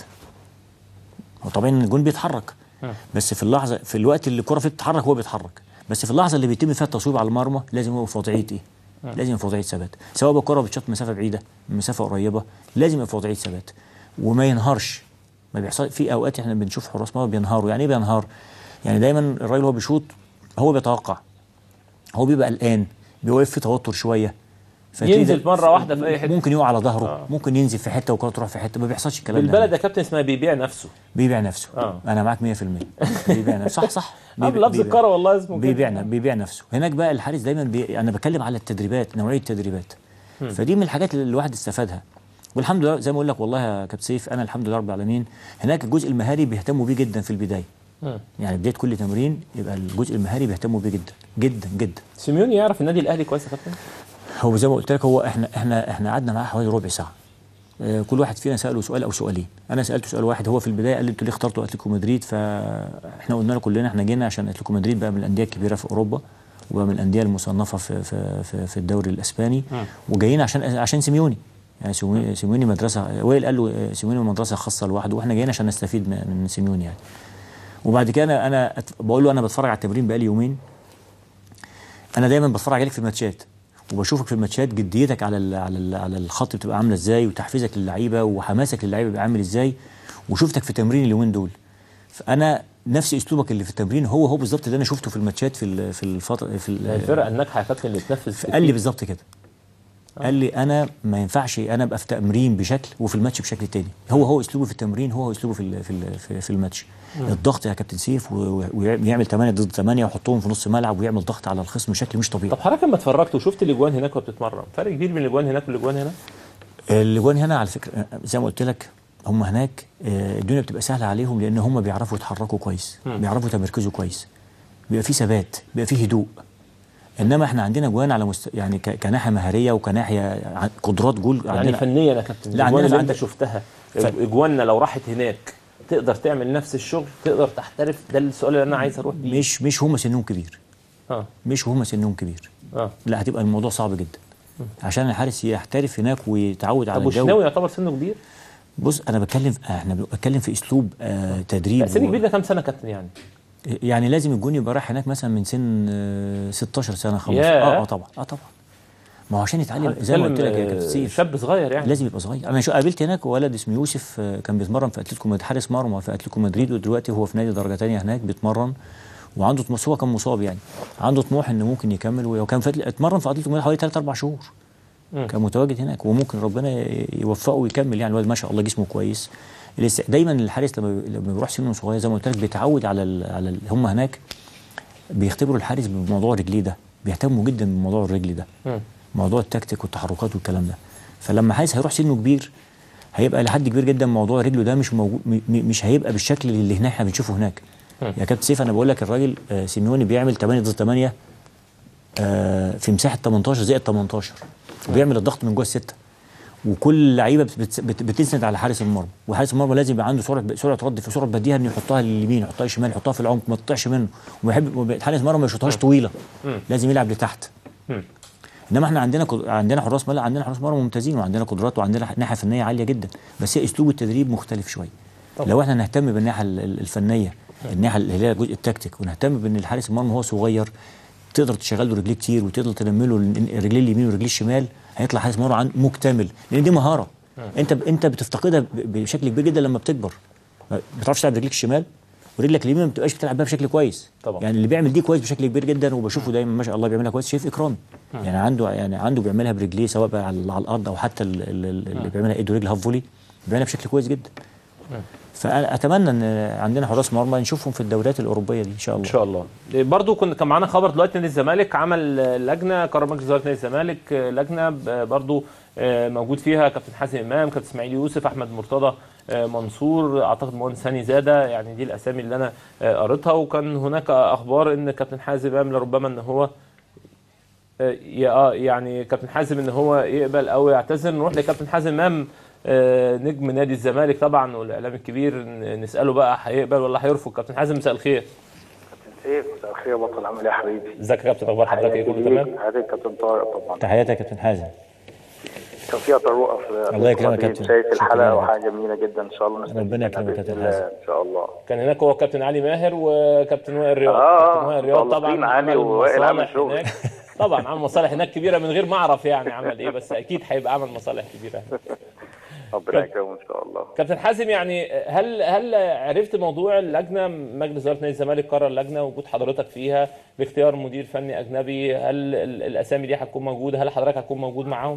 هو طبعا الجون بيتحرك بس في اللحظه في الوقت اللي الكره فيه بتتحرك هو بيتحرك بس في اللحظه اللي بيتم فيها التصويب على المرمى لازم يبقى في وضعيه ايه لازم يبقى في وضعيه ثبات سواء بقى الكره بتشوط مسافه بعيده مسافه قريبه لازم يبقى في وضعيه ثبات وما ينهارش ما بيحصل في اوقات احنا بنشوف حراس مرمى بينهاروا يعني ايه بينهار يعني دايما الراجل وهو بيشوط هو بيتوقع هو بيبقى قلقان بيوقف في توتر شويه فتلاقي ينزل ده- مرة واحدة في أي حتة. ممكن يقع على ظهره آه. ممكن ينزل في حته والكره تروح في حته ما بيحصلش الكلام ده بالبلد يا كابتن اسمها بيبيع نفسه بيبيع نفسه آه. انا معاك 100% بيبيع نفسه صح صح آه، بيبيع- بلفظ بيبيع. الكرة والله اسمه كده. بيبيع بيبيع نفسه هناك بقى الحارس دايما بي... انا بتكلم على التدريبات نوعيه التدريبات فدي من الحاجات اللي الواحد استفادها والحمد لله زي ما اقول لك والله يا كابتن سيف انا الحمد لله رب العالمين هناك الجزء المهاري بيهتموا بيه جدا في البدايه يعني بدايه كل تمرين يبقى الجزء المهاري بيهتموا بيه جدا جدا جدا سيميوني يعرف النادي الاهلي كويس يا كابتن هو زي ما قلت لك هو احنا احنا احنا قعدنا معاه حوالي ربع ساعه آه، كل واحد فينا ساله سؤال او سؤالين انا سالته سؤال واحد هو في البدايه قال لي انتوا ليه اخترتوا اتلتيكو مدريد فاحنا قلنا له كلنا احنا جينا عشان اتلتيكو مدريد بقى من الانديه الكبيره في اوروبا وبقى من الانديه المصنفه في في في, في الدوري الاسباني وجايين عشان عشان سيميوني يعني سيميوني سيميوني مدرسه وائل قال له آه، سيميوني مدرسه خاصه لوحده واحنا جايين عشان نستفيد من من سيميوني يعني وبعد كده انا انا أت- بقول له انا بتفرج على التمرين بقالي يومين انا دايما بتفرج عليك في الماتشات وبشوفك في الماتشات جديتك على ال على ال على الخط بتبقى عامله ازاي وتحفيزك للعيبه وحماسك للعيبه بيبقى عامل ازاي وشفتك في تمرين اليومين دول فانا نفس اسلوبك اللي في التمرين هو هو بالظبط اللي انا شفته في الماتشات في ال- في الفتره في ال- الفرقه الناجحه يا كابتن اللي تنفذ قال لي بالظبط كده قال لي انا ما ينفعش انا ابقى في تمرين بشكل وفي الماتش بشكل تاني هو هو اسلوبه في التمرين هو هو اسلوبه في ال- في ال- في, في الماتش الضغط يا كابتن سيف و- و- ويعمل 8 ضد 8 ويحطهم في نص ملعب ويعمل ضغط على الخصم بشكل مش طبيعي طب حضرتك لما اتفرجت وشفت الاجوان هناك وبتتمرن فرق كبير بين الاجوان هناك والاجوان هنا الاجوان هنا على فكره زي ما قلت لك هم هناك آه، الدنيا بتبقى سهله عليهم لان هم بيعرفوا يتحركوا كويس بيعرفوا يتمركزوا كويس بيبقى في ثبات بيبقى في هدوء انما احنا عندنا جوان على مست... يعني ك... كناحيه مهاريه وكناحيه ع- قدرات جول يعني عندنا فنيا يا كابتن لا، الاجوان عندنا- اللي انت عندنا- شفتها ف- اجواننا لو راحت هناك تقدر تعمل نفس الشغل تقدر تحترف ده السؤال اللي انا عايز اروح بيه مش مش هم سنهم كبير اه مش هم سنهم كبير اه لا هتبقى الموضوع صعب جدا عشان الحارس يحترف هناك ويتعود على طب الجو والشناوي يعتبر سنه كبير بص انا بتكلم احنا بتكلم في اسلوب آه تدريب لا سن و- كبير ده كام سنه يا كابتن يعني يعني لازم الجون يبقى رايح هناك مثلا من سن آه، 16 سنه 15 ياه. اه اه طبعا اه طبعا ما هو عشان يتعلم زي ما قلت لك يا بتتكلم، كابتن آه، سيف شاب صغير يعني لازم يبقى صغير انا شو قابلت هناك ولد اسمه يوسف آه، كان بيتمرن في اتلتيكو مدريد حارس مرمى في اتلتيكو مدريد ودلوقتي هو في نادي درجه ثانيه هناك بيتمرن وعنده طموح هو كان مصاب يعني عنده طموح انه ممكن يكمل وكان فات اتمرن في اتلتيكو مدريد حوالي 3 4 شهور كان متواجد هناك وممكن ربنا ي- يوفقه ويكمل يعني الواد ما شاء الله جسمه كويس لسه دايما الحارس لما لما بيروح سنه صغير زي ما قلت لك بيتعود على ال على ال هم هناك بيختبروا الحارس بموضوع رجليه ده بيهتموا جدا بموضوع الرجل ده موضوع التكتيك والتحركات والكلام ده فلما حارس هيروح سنه كبير هيبقى لحد كبير جدا موضوع رجله ده مش موجود م- م- مش هيبقى بالشكل اللي هناك احنا بنشوفه هناك يا كابتن سيف انا بقول لك الراجل آه، سيميوني بيعمل 8 ضد 8 آه، في مساحه 18 زائد 18 وبيعمل الضغط من جوه السته وكل لعيبه بت- بت- بت- بتسند على حارس المرمى وحارس المرمى لازم يبقى عنده سرعه سرعه رد في سرعه بديهه انه يحطها لليمين يحطها للشمال يحطها في العمق ما تقطعش منه وبيحب وب- حارس المرمى ما يشوطهاش طويله لازم يلعب لتحت انما احنا عندنا قد- عندنا حراس مرمى عندنا حراس مرمى ممتازين وعندنا قدرات وعندنا ناحيه فنيه عاليه جدا بس هي اسلوب التدريب مختلف شويه لو احنا نهتم بالناحيه ال- ال- الفنيه الناحيه اللي هي الجزء التكتيك ونهتم بان الحارس المرمى هو صغير تقدر تشغل له رجليه كتير وتقدر تنمي له ال- رجليه اليمين ورجليه الشمال هيطلع حارس مرمى عن- مكتمل لان دي مهاره انت ب- انت بتفتقدها ب- بشكل كبير جدا لما بتكبر ما بتعرفش تلعب رجليك الشمال ورجلك اليمين ما بتبقاش بتلعب بيها بشكل كويس طبعا. يعني اللي بيعمل دي كويس بشكل كبير جدا وبشوفه دايما ما شاء الله بيعملها كويس شايف اكرامي يعني عنده يعني عنده بيعملها برجليه سواء بقى على, على الارض او حتى ال- ال- ال- اللي بيعملها ايده رجل هاف فولي بيعملها بشكل كويس جدا فانا اتمنى ان عندنا حراس مرمى نشوفهم في الدوريات الاوروبيه دي ان شاء الله ان شاء الله برضو كنا كان معانا خبر دلوقتي نادي الزمالك عمل آه، لجنه قرار مجلس اداره نادي الزمالك آه، لجنه ب- برضو آه، موجود فيها كابتن حازم امام كابتن اسماعيل يوسف احمد مرتضى آه، منصور اعتقد مهندس هاني زاده يعني دي الاسامي اللي انا آه، قريتها وكان هناك اخبار ان كابتن حازم امام لربما ان هو آه، يا- آه، يعني كابتن حازم ان هو يقبل او يعتذر نروح لكابتن حازم امام آه، نجم نادي الزمالك طبعا والاعلام الكبير ن- نساله بقى هيقبل ولا هيرفض كابتن حازم مساء الخير ايه مساء الخير يا بطل عامل ايه يا حبيبي؟ ازيك يا كابتن اخبار حضرتك ايه كله تمام حياتي كابتن طارق طبعا تحياتي يا كابتن حازم كان فيها طروقه في الله يكرمك يا في كابتن. شايف شكراً الحلقه لك. وحاجه جميله جدا ان شاء الله نستفيد ربنا منها يكرمك يا بإذن كابتن الله حازم. ان شاء الله كان هناك هو كابتن علي ماهر وكابتن وائل رياض آه، كابتن وائل رياض طبعا متألقين علي عمل ووائل عمل مصالح شغل. هناك طبعا عمل مصالح هناك كبيره من غير ما اعرف يعني عمل ايه بس اكيد هيبقى عمل مصالح كبيره ربنا يكرمه ان شاء الله كابتن حازم يعني هل هل عرفت موضوع اللجنه مجلس اداره نادي الزمالك قرر لجنه وجود حضرتك فيها باختيار مدير فني اجنبي هل ال- الاسامي دي هتكون موجوده هل حضرتك هتكون موجود معاهم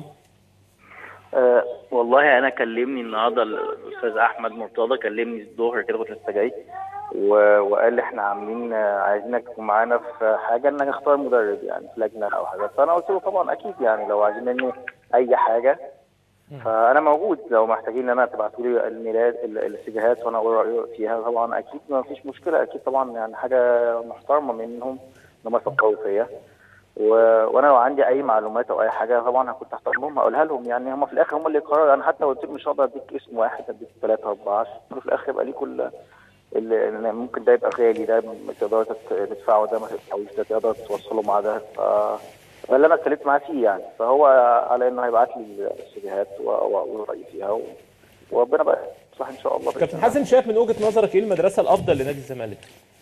أه والله انا كلمني النهارده الاستاذ احمد مرتضى كلمني الظهر كده كنت لسه جاي و- وقال لي احنا عاملين آه، عايزينك تكون معانا في حاجه انك اختار مدرب يعني في لجنه او حاجه فانا قلت له طبعا اكيد يعني لو عايزين مني اي حاجه فانا موجود لو محتاجين ان انا تبعتوا لي الميلاد ال- الاتجاهات وانا اقول رايي فيها طبعا اكيد ما فيش مشكله اكيد طبعا يعني حاجه محترمه منهم ان هم يفكروا فيا و... وانا لو عندي اي معلومات او اي حاجه طبعا كنت هختار لهم هقولها لهم يعني هم في الاخر هم اللي قرروا انا حتى قلت لهم مش هقدر اديك اسم واحد اديك ثلاثه اربعه عشان في الاخر يبقى ليه كل اللي اللي ممكن ده يبقى غالي ده ما تقدر تت- تدفعه ده ما تدفعوش ده تقدر توصله مع ده ف ده اللي انا اتكلمت معاه فيه يعني فهو على انه هيبعت لي السيديهات و- واقول رايي فيها و... وربنا بقى صح ان شاء الله بإذن كابتن الله. حازم شايف من وجهه نظرك ايه المدرسه الافضل لنادي الزمالك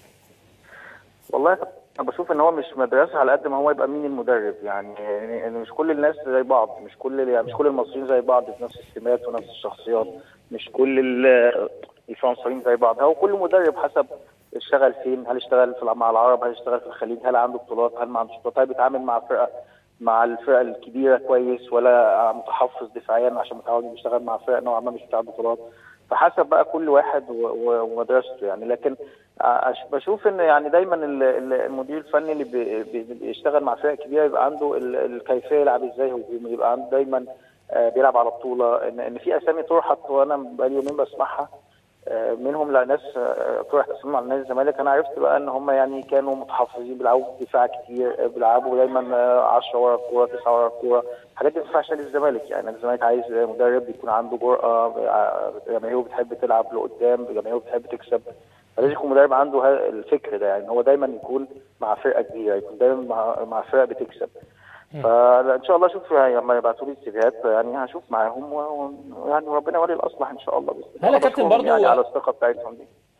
والله انا بشوف ان هو مش مدرسه على قد ما هو يبقى مين المدرب يعني يعني مش كل الناس زي بعض مش كل يعني مش كل المصريين زي بعض في نفس السمات ونفس الشخصيات مش كل ال- الفرنسيين زي بعض هو كل مدرب حسب اشتغل فين هل اشتغل في مع العرب هل اشتغل في الخليج هل عنده بطولات هل ما عندوش بطولات هل بيتعامل مع فرقه مع الفرقه الكبيره كويس ولا متحفظ دفاعيا عشان متعود يشتغل مع فرق نوعا ما مش بتاع بطولات فحسب بقى كل واحد و- و- ومدرسته يعني لكن أش- بشوف ان يعني دايما ال- ال- المدير الفني اللي بي- بي- بيشتغل مع فرق كبيره يبقى عنده ال- الكيفيه يلعب ازاي هجوم يبقى عنده دايما آه، بيلعب على بطوله ان ان في اسامي طرحت وانا بقالي يومين بسمعها آه، منهم لا ناس آه، طرحت اسامي على نادي الزمالك انا عرفت بقى ان هم يعني كانوا متحفظين بيلعبوا دفاع كتير آه، بيلعبوا دايما 10 ورا الكوره 9 ورا الكوره الحاجات دي ما تنفعش نادي الزمالك يعني نادي الزمالك عايز مدرب يكون عنده جرأه آه، جماهيره بتحب تلعب لقدام جماهيره بتحب تكسب فلازم يكون مدرب عنده ها- الفكر ده يعني هو دايما يكون مع فرقه كبيره يكون دايما مع, مع فرقه بتكسب فان شاء الله اشوف يعني لما يبعتوا لي السيفيهات يعني هشوف معاهم و- ويعني ربنا يولي الاصلح ان شاء الله بإذن هل يا الله. كابتن بشكرهم برضو- يعني على الثقه بتاعتهم دي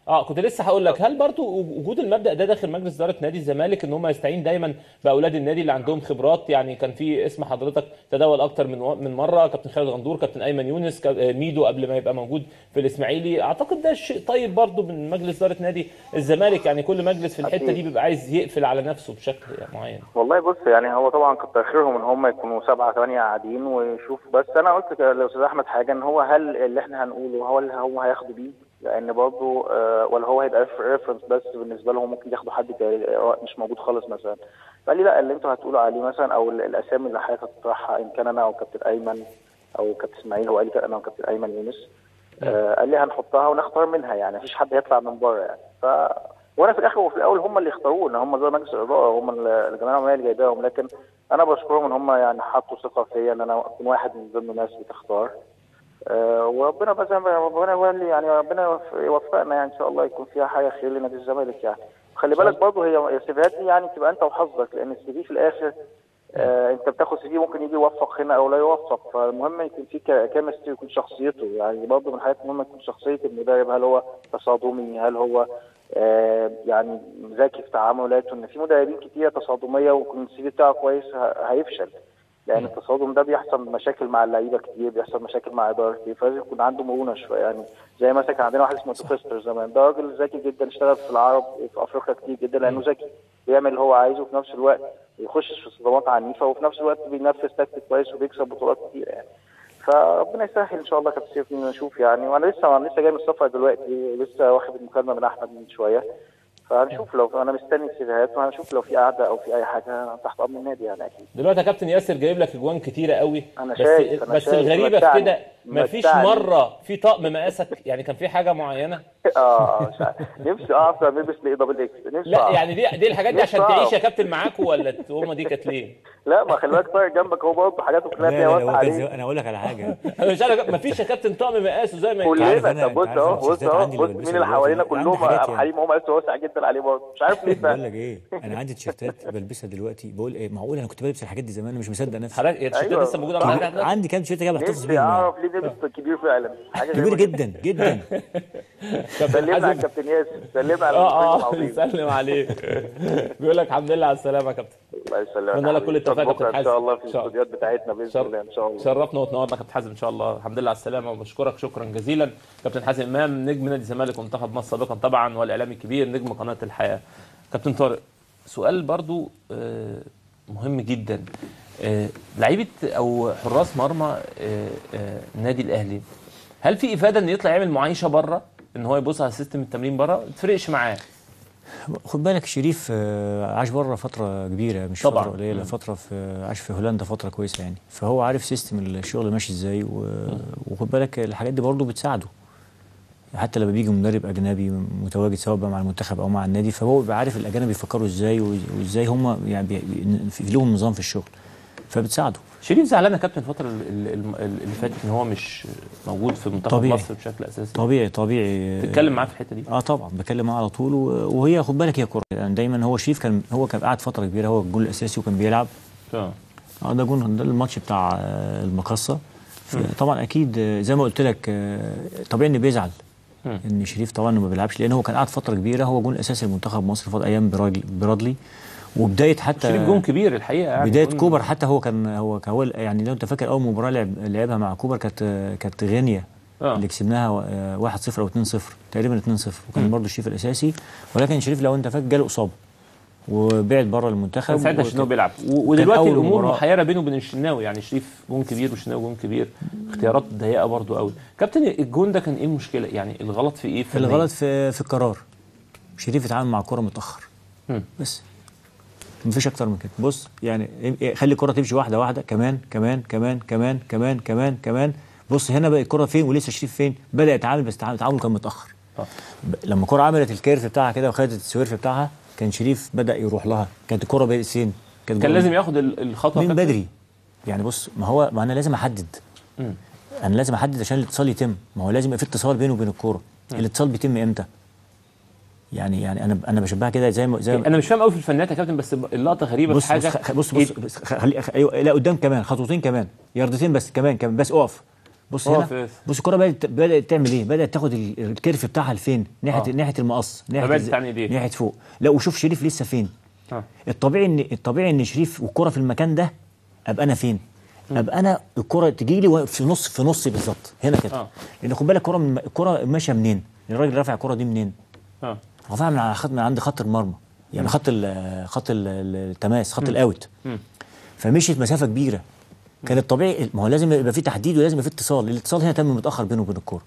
اه كنت لسه هقول لك هل برضو وجود المبدا ده داخل مجلس اداره نادي الزمالك ان هم يستعين دايما باولاد النادي اللي عندهم خبرات يعني كان في اسم حضرتك تداول اكتر من و- من مره كابتن خالد غندور كابتن ايمن يونس كا- آه، ميدو قبل ما يبقى موجود في الاسماعيلي اعتقد ده شيء طيب برضو من مجلس اداره نادي الزمالك يعني كل مجلس في الحته أكيد. دي بيبقى عايز يقفل على نفسه بشكل معين والله بص يعني هو طبعا كتر خيرهم ان هم يكونوا سبعه ثمانيه قاعدين ويشوفوا بس انا قلت كده للاستاذ احمد حاجه ان هو هل اللي احنا هنقوله هو اللي هم هياخدوا بيه لان برضه آه ولا هو هيبقى ريفرنس بس بالنسبه لهم ممكن ياخدوا حد تاني، آه، مش موجود خالص مثلا فقال لي لا اللي انتوا هتقولوا عليه مثلا او ال- الاسامي اللي حضرتك هتطرحها ان كان انا او كابتن ايمن او كابتن اسماعيل هو قال لي انا وكابتن ايمن يونس آه قال لي هنحطها ونختار منها يعني مفيش حد هيطلع من بره يعني ف وانا في الاخر وفي الاول هم اللي اختاروه ان هم زي مجلس الاداره هم اللي- الجمعيه العموميه اللي جايباهم لكن انا بشكرهم ان هم يعني حطوا ثقه فيا ان انا اكون واحد من ضمن الناس بتختار آه وربنا بس ربنا هو اللي يعني ربنا يوف- يوفقنا يعني ان شاء الله يكون فيها حاجه خير لنادي الزمالك يعني خلي بالك برضه هي السيفيهات دي يعني تبقى انت وحظك لان السي في في الاخر آه انت بتاخد سي في ممكن يجي يوفق هنا او لا يوفق فالمهم يكون في كيمستري يكون شخصيته يعني برضه من الحاجات المهمه تكون شخصيه المدرب هل هو تصادمي هل هو آه يعني ذكي في تعاملاته ان في مدربين كتير تصادميه ويكون السي في بتاعه كويس ه- هيفشل لان التصادم ده بيحصل مشاكل مع اللعيبه كتير بيحصل مشاكل مع اداره كتير فلازم يكون عنده مرونه شويه يعني زي مثلا كان عندنا واحد اسمه توفيستر زمان ده راجل ذكي جدا اشتغل في العرب وفي افريقيا كتير جدا لانه ذكي بيعمل اللي هو عايزه وفي نفس الوقت ما يخشش في صدمات عنيفه وفي نفس الوقت بينفذ تكتيك كويس وبيكسب بطولات كتير يعني فربنا يسهل ان شاء الله كابتن سيف نشوف يعني وانا لسه انا لسه جاي من السفر دلوقتي لسه واخد المكالمه من احمد من شويه فهنشوف لو انا مستني السيفيهات وهنشوف لو في قعده او في اي حاجه تحت امر النادي يعني اكيد دلوقتي يا كابتن ياسر جايب لك اجوان كتيره قوي أنا بس شايف- أنا بس شايف. الغريبه في متعني. كده مفيش متعني. مره في طقم مقاسك يعني كان في حاجه معينه اه مش عارف. نفسي اعرف نلبس ليه دبل اكس نفسي لا أعرف. يعني دي دي الحاجات دي نفسي عشان تعيش أعرف. يا كابتن معاكوا ولا التهمه دي كانت ليه؟ لا ما خلي بالك طاير جنبك هو برضه حاجاته لا كلها لا فيها لا واسعه هو كان عليه زي- انا اقول لك على حاجه انا مش عارف مفيش يا كابتن طقم مقاسه زي ما يكون عارف كلنا أنا- طب بص أنت عارف اهو أنا بص التيشيرتات اهو عندي بص اللي مين بلبسها اللي حوالينا دلوقتي. كلهم عندي حاجات ابو يعني. حليم هو مقاسه واسع جدا عليه برضه مش عارف ليه بقول ده لك ايه انا عندي تيشيرتات بلبسها دلوقتي بقول ايه معقول انا كنت بلبس الحاجات دي زمان انا مش مصدق نفسي حضرتك التيشيرتات أيوة. لسه موجوده صح. عندك حضرتك؟ عندي كام تيشيرت كده بحتفظ نفسي بيهم يعني. اعرف ليه لبس كبير فعلا حاجه كبير غريبة جدا جدا كابتن سلمنا على حازم كابتن ياسر سلمنا على اه المخرج اه العظيم يسلم عليك بيقول لك الحمد لله على السلامه يا كابتن الله يسلمك أتمنى لك كل التوفيق يا بكره كابتن ان شاء حازم. الله في إن شاء الله. الاستوديوهات بتاعتنا باذن شر- الله ان شاء الله شرفنا وتنورنا كابتن حازم ان شاء الله الحمد لله على السلامه وبشكرك شكرا جزيلا كابتن حازم امام نجم نادي الزمالك ومنتخب مصر سابقا طبعا والاعلامي الكبير نجم قناه الحياه كابتن طارق سؤال برضو آه، مهم جدا آه، لعيبه او حراس مرمى آه، آه، النادي الاهلي هل في افاده ان يطلع يعمل معايشه بره ان هو يبص على سيستم التمرين بره ما تفرقش معاه خد بالك شريف آه، عاش بره فتره كبيره مش طبعاً. فتره قليله فتره في عاش في هولندا فتره كويسه يعني فهو عارف سيستم الشغل ماشي ازاي و... وخد بالك الحاجات دي برضه بتساعده حتى لما بيجي مدرب اجنبي متواجد سواء بقى مع المنتخب او مع النادي فهو بيبقى عارف الاجانب بيفكروا ازاي و- وازاي هم يعني بي... في لهم نظام في الشغل فبتساعده شريف زعلان يا كابتن الفتره ال- ال- اللي فاتت ان هو مش موجود في منتخب طبيعي. مصر بشكل اساسي طبيعي طبيعي تتكلم معاه في الحته دي اه طبعا بكلم معاه على طول و- وهي خد بالك هي كوره يعني دايما هو شريف كان هو كان قاعد فتره كبيره هو الجول الاساسي وكان بيلعب اه اه ده جون ده الماتش بتاع آه، المقصه ف- طبعا اكيد آه، زي ما قلت لك آه، طبيعي انه بيزعل مم. ان شريف طبعا ما بيلعبش لان هو كان قاعد فتره كبيره هو جون اساسي لمنتخب مصر في ايام برادلي, برادلي وبدايه حتى شريف جون كبير الحقيقه يعني بدايه جون- كوبر حتى هو كان هو كان هو يعني لو انت فاكر اول مباراه لعب لعبها مع كوبر كانت آه، كانت غينيا آه. اللي كسبناها آه، 1-0 او 2-0 تقريبا 2-0 وكان برضه شريف الاساسي ولكن شريف لو انت فاكر جاله اصابه وبعد بره المنتخب كان ساعتها وكان- الشناوي بيلعب و- ودلوقتي أول الامور مباراة. محيره بينه وبين الشناوي يعني شريف جون كبير والشناوي جون كبير اختيارات ضيقه برضو قوي كابتن الجون ده كان ايه المشكله يعني الغلط في ايه فنياً؟ الغلط في في القرار شريف اتعامل مع الكره متاخر مم. بس مفيش اكتر من كده بص يعني إيه- خلي الكره تمشي واحده واحده كمان كمان كمان كمان كمان كمان كمان بص هنا بقى الكره فين ولسه شريف فين بدا يتعامل بس التعامل التعامل كان متاخر آه. ب- لما الكره عملت الكيرف بتاعها كده وخدت السويرف بتاعها كان شريف بدا يروح لها كانت الكره بقت فين كانت كان جوه. لازم ياخد ال- الخطوه من كابتن؟ بدري يعني بص ما هو ما انا لازم احدد مم. انا لازم احدد عشان الاتصال يتم ما هو لازم يبقى في اتصال بينه وبين الكوره الاتصال بيتم امتى يعني يعني انا انا بشبهها كده زي ما زي ما انا مش فاهم قوي في الفنيات يا كابتن بس اللقطه غريبه بص في حاجه بص خ- بص بص, إيه؟ بص خ- خلي خ- ايوه لا قدام كمان خطوتين كمان ياردتين بس كمان كمان بس اقف بص هو هنا في- بص الكره بدات بدات تعمل ايه بدات تاخد ال- الكيرف بتاعها لفين ناحيه آه. ناحيه المقص ناحيه فبعدت الز- عن إيديه. ناحيه فوق لا وشوف شريف لسه فين آه. الطبيعي ان الطبيعي ان شريف والكره في المكان ده ابقى انا فين ابقى انا الكره تجي لي في نص في نصي بالظبط هنا كده آه. لان خد بالك الكره من الكره ماشيه منين الراجل رافع الكره دي منين اه رافعها من على خط من عند خط المرمى يعني خط ال خط ال- ال- التماس خط الاوت فمشيت مسافه كبيره كان الطبيعي ما هو لازم يبقى في تحديد ولازم يبقى في اتصال الاتصال هنا تم متاخر بينه وبين الكوره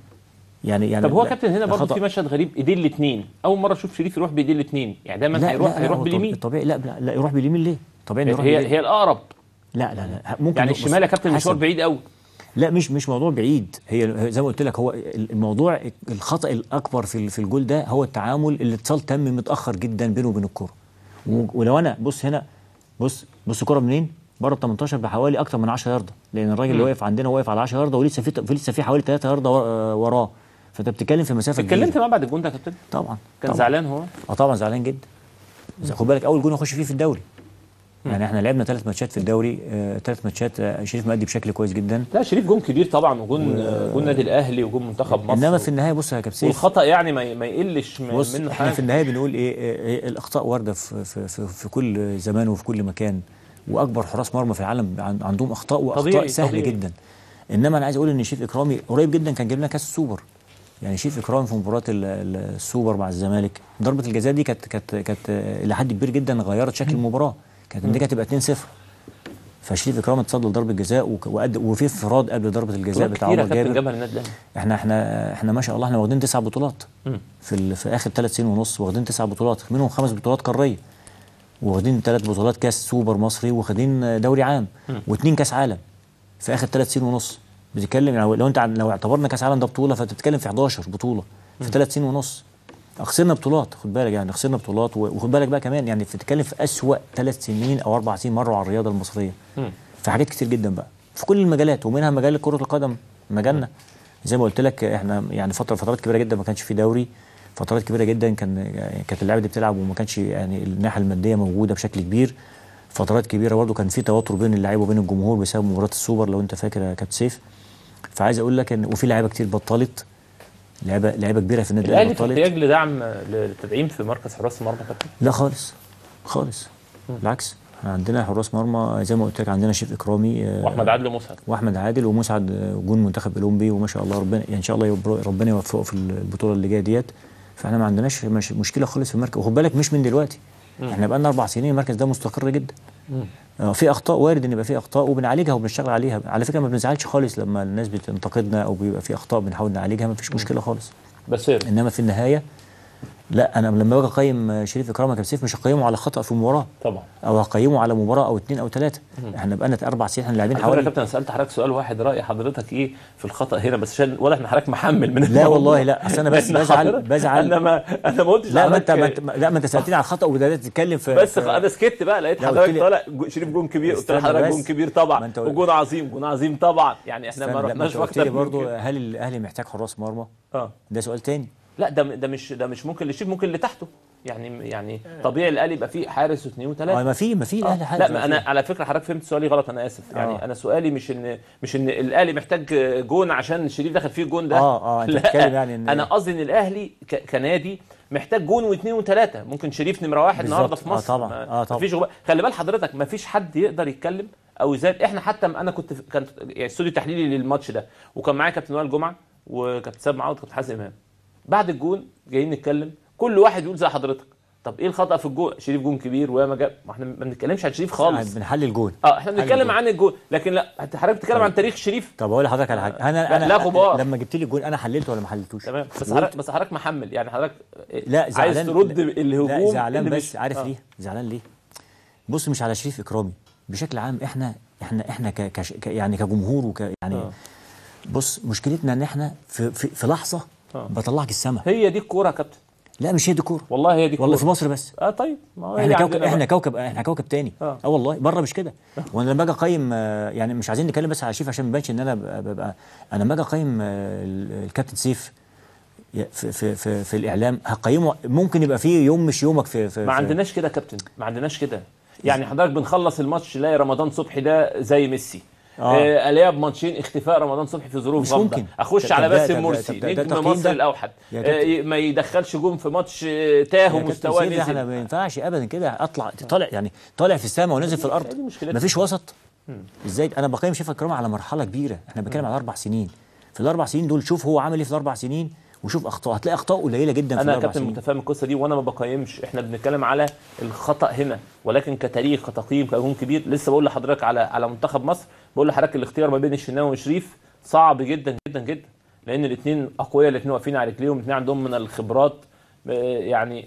يعني يعني طب هو لا- كابتن هنا برضه خطأ. في مشهد غريب ايدين الاثنين اول مره اشوف شريف يروح بايدين الاثنين يعني دايما لا هيروح لا هيروح هو باليمين الطبيعي لا لا, لا يروح باليمين ليه؟ طبيعي إنه يروح هي باليمين. هي الاقرب لا لا لا ممكن يعني بص- الشمال يا كابتن مشوار حسب. بعيد قوي لا مش مش موضوع بعيد هي زي ما قلت لك هو الموضوع الخطا الاكبر في في الجول ده هو التعامل الاتصال تم متاخر جدا بينه وبين الكوره و- ولو انا بص هنا بص بص الكوره منين بره ال 18 بحوالي اكتر من 10 يارده لان الراجل اللي واقف عندنا واقف على 10 يارده ولسه في في- لسه في حوالي 3 يارده ورا- وراه فانت بتتكلم في مسافه اتكلمت كبيره معاه بعد الجون ده يا كابتن طبعا كان طبعاً. زعلان هو اه طبعا زعلان جدا خد بالك اول جون يخش فيه في الدوري يعني احنا لعبنا ثلاث ماتشات في الدوري ثلاث ماتشات آه، شريف مادي بشكل كويس جدا لا شريف جون كبير طبعا وجون جون نادي الاهلي وجون منتخب مصر انما في النهايه بص يا كابتن سيف والخطا يعني ما ما يقلش م- بص منه احنا حاجه في النهايه بنقول ايه, إيه, إيه الاخطاء وارده في, في, في, في كل زمان وفي كل مكان واكبر حراس مرمى في العالم عن- عندهم اخطاء واخطاء طبيعي، سهله طبيعي. جدا انما انا عايز اقول ان شريف اكرامي قريب جدا كان جايب لنا كاس السوبر يعني شريف اكرامي في مباراه ال- ال- السوبر مع الزمالك ضربه الجزاء دي كانت كانت كانت آه، الى حد كبير جدا غيرت شكل المباراه كانت النتيجه هتبقى 2-0 فشريف اكرامي اتصدى لضربه جزاء وك- وقد وفي انفراد قبل ضربه الجزاء بطولات بتاع كتيره عمر كابتن جابر جابها للنادي الاهلي احنا احنا احنا ما شاء الله احنا واخدين تسع بطولات في ال... في اخر ثلاث سنين ونص واخدين تسع بطولات منهم خمس بطولات قاريه واخدين ثلاث بطولات كاس سوبر مصري واخدين دوري عام واثنين كاس عالم في اخر ثلاث سنين ونص بتتكلم يعني لو انت عن- لو اعتبرنا كاس عالم ده بطوله فانت بتتكلم في 11 بطوله في ثلاث سنين ونص خسرنا بطولات خد بالك يعني خسرنا بطولات و- وخد بالك بقى كمان يعني بتتكلم في اسوأ ثلاث سنين او اربع سنين مروا على الرياضه المصريه في حاجات كتير جدا بقى في كل المجالات ومنها مجال كره القدم مجالنا زي ما قلت لك احنا يعني فتره فترات كبيره جدا ما كانش في دوري فترات كبيره جدا كان كانت اللعيبه دي بتلعب وما كانش يعني الناحيه الماديه موجوده بشكل كبير فترات كبيره برضه كان في توتر بين اللعيبه وبين الجمهور بسبب مباراه السوبر لو انت فاكر يا كابتن سيف فعايز اقول لك ان وفي لعيبه كتير بطلت لعيبه لعيبه كبيره في النادي الاهلي الاهلي في بطلت احتياج لدعم للتدعيم في مركز حراس المرمى كابتن لا خالص خالص بالعكس احنا عندنا حراس مرمى زي ما قلت لك عندنا شريف اكرامي آه، واحمد عادل ومسعد واحمد عادل ومسعد آه، جون منتخب اولمبي وما شاء الله ربنا يعني ان شاء الله يبر- ربنا يوفقه في البطوله اللي جايه ديت فاحنا ما عندناش مش مشكله خالص في المركز وخد بالك مش من دلوقتي احنا بقى لنا اربع سنين المركز ده مستقر جدا آه، في اخطاء وارد ان يبقى في اخطاء وبنعالجها وبنشتغل عليها على فكره ما بنزعلش خالص لما الناس بتنتقدنا او بيبقى في اخطاء بنحاول نعالجها ما فيش مشكله خالص بس انما في النهايه لا انا لما باجي اقيم آه، شريف اكرام كابتن سيف مش هقيمه على خطا في مباراه طبعا او هقيمه على مباراه او اثنين او ثلاثه احنا بقالنا اربع سنين احنا لاعبين على فكره يا حوالي كابتن انا سالت حضرتك سؤال واحد راي حضرتك ايه في الخطا هنا بس عشان واضح ان حضرتك محمل من لا الموضوع. والله لا اصل انا بس لأن بزعل حضرتك- بزعل انا ما انا ما قلتش لا ما انت لحضرتك- ما انت لا ما انت سالتني على الخطا وبدات تتكلم في بس في- انا سكت بقى لقيت لا، قلت حضرتك لي- طالع جو- شريف جون كبير قلت استنى لحضرتك بس. جون كبير ما طبعا انت- وجون عظيم جون عظيم طبعا يعني احنا استنى، ما لا، ما رحناش انت قلت اكتر لي من برضه كده. هل الاهلي محتاج حراس مرمى؟ اه ده سؤال تاني لا ده ده مش ده مش ممكن للشيف ممكن اللي تحته يعني يعني طبيعي الاهلي يبقى فيه حارس واثنين اه وثلاثه ما في ما في الاهلي حاجه لا ما انا على فكره حضرتك فهمت سؤالي غلط انا اسف يعني آه. انا سؤالي مش ان مش ان الاهلي محتاج جون عشان شريف دخل فيه الجون ده اه اه انت لا بتتكلم يعني ان انا قصدي ان الاهلي ك- كنادي محتاج جون واثنين وثلاثه ممكن شريف نمره واحد بالظبط. النهارده في آه مصر طبعا. ما- آه طبعا. مفيش غباء. خلي بال حضرتك ما فيش حد يقدر يتكلم او يزاد احنا حتى انا كنت في- كان يعني استوديو تحليلي للماتش ده وكان معايا كابتن وائل جمعه وكابتن ساب معاود وكابتن حازم امام بعد الجون جايين نتكلم كل واحد يقول زي حضرتك طب ايه الخطا في الجون شريف جون كبير وياما جاب ما احنا ما بنتكلمش عن شريف خالص بنحلل جول اه احنا حل بنتكلم الجون. عن الجون لكن لا انت حضرتك بتتكلم عن تاريخ شريف طب اقول لحضرتك على حاجه انا لا- انا لا غبار. لما جبت لي الجول انا حللته ولا ما حللتوش؟ تمام بس وقلت- حضرتك بس حضرتك محمل يعني حضرتك لا عايز زعلان ترد لا الهجوم زعلان اللي بس مش- عارف آه. ليه؟ زعلان ليه؟ بص مش على شريف اكرامي بشكل عام احنا احنا احنا ك كش ك يعني كجمهور وك يعني آه. بص مشكلتنا ان احنا في في, في لحظه آه. بطلعك السما هي دي الكوره يا كابتن لا مش هي دي كوره والله هي دي والله الكورة. في مصر بس اه طيب ما هو هي احنا كوكب عندنا احنا بقى. كوكب احنا كوكب تاني آه. اه والله بره مش كده وانا لما اجي اقيم آه، يعني مش عايزين نتكلم بس على شريف عشان ما يبانش ان انا ببقى, ببقى انا لما اجي اقيم آه، ال- الكابتن سيف ي- في, في, في, في الاعلام هقيمه ممكن يبقى فيه يوم مش يومك في, في ما في- عندناش كده يا كابتن ما عندناش كده يعني حضرتك بنخلص الماتش تلاقي رمضان صبحي ده زي ميسي آه. آه. الاقيها بماتشين اختفاء رمضان صبحي في ظروف مش غامضه ممكن. اخش طب على ده- باسم طب ده- مرسي طب ده- ده نجم تقييم مصر ده؟ الاوحد يا آه كابتن- ما يدخلش جون في ماتش آه، تاه يا كابتن ومستواه سيف، احنا نزل ما ينفعش ابدا كده اطلع طالع يعني طالع في السماء ونازل في الارض دي مشكلتنا. مفيش وسط ازاي انا بقيم شايف الكرامه على مرحله كبيره احنا بنتكلم على اربع سنين في الاربع سنين دول شوف هو عمل ايه في الاربع سنين وشوف اخطاء هتلاقي اخطاء قليله جدا في انا الاربع كابتن سنين متفاهم القصه دي وانا ما بقيمش احنا بنتكلم على الخطا هنا ولكن كتاريخ كتقييم كجون كبير لسه بقول لحضرتك على على منتخب مصر بقول لحضرتك الاختيار ما بين الشناوي وشريف صعب جدا جدا جدا لان الاثنين اقوياء الاثنين واقفين على رجليهم الاثنين عندهم من الخبرات آه، يعني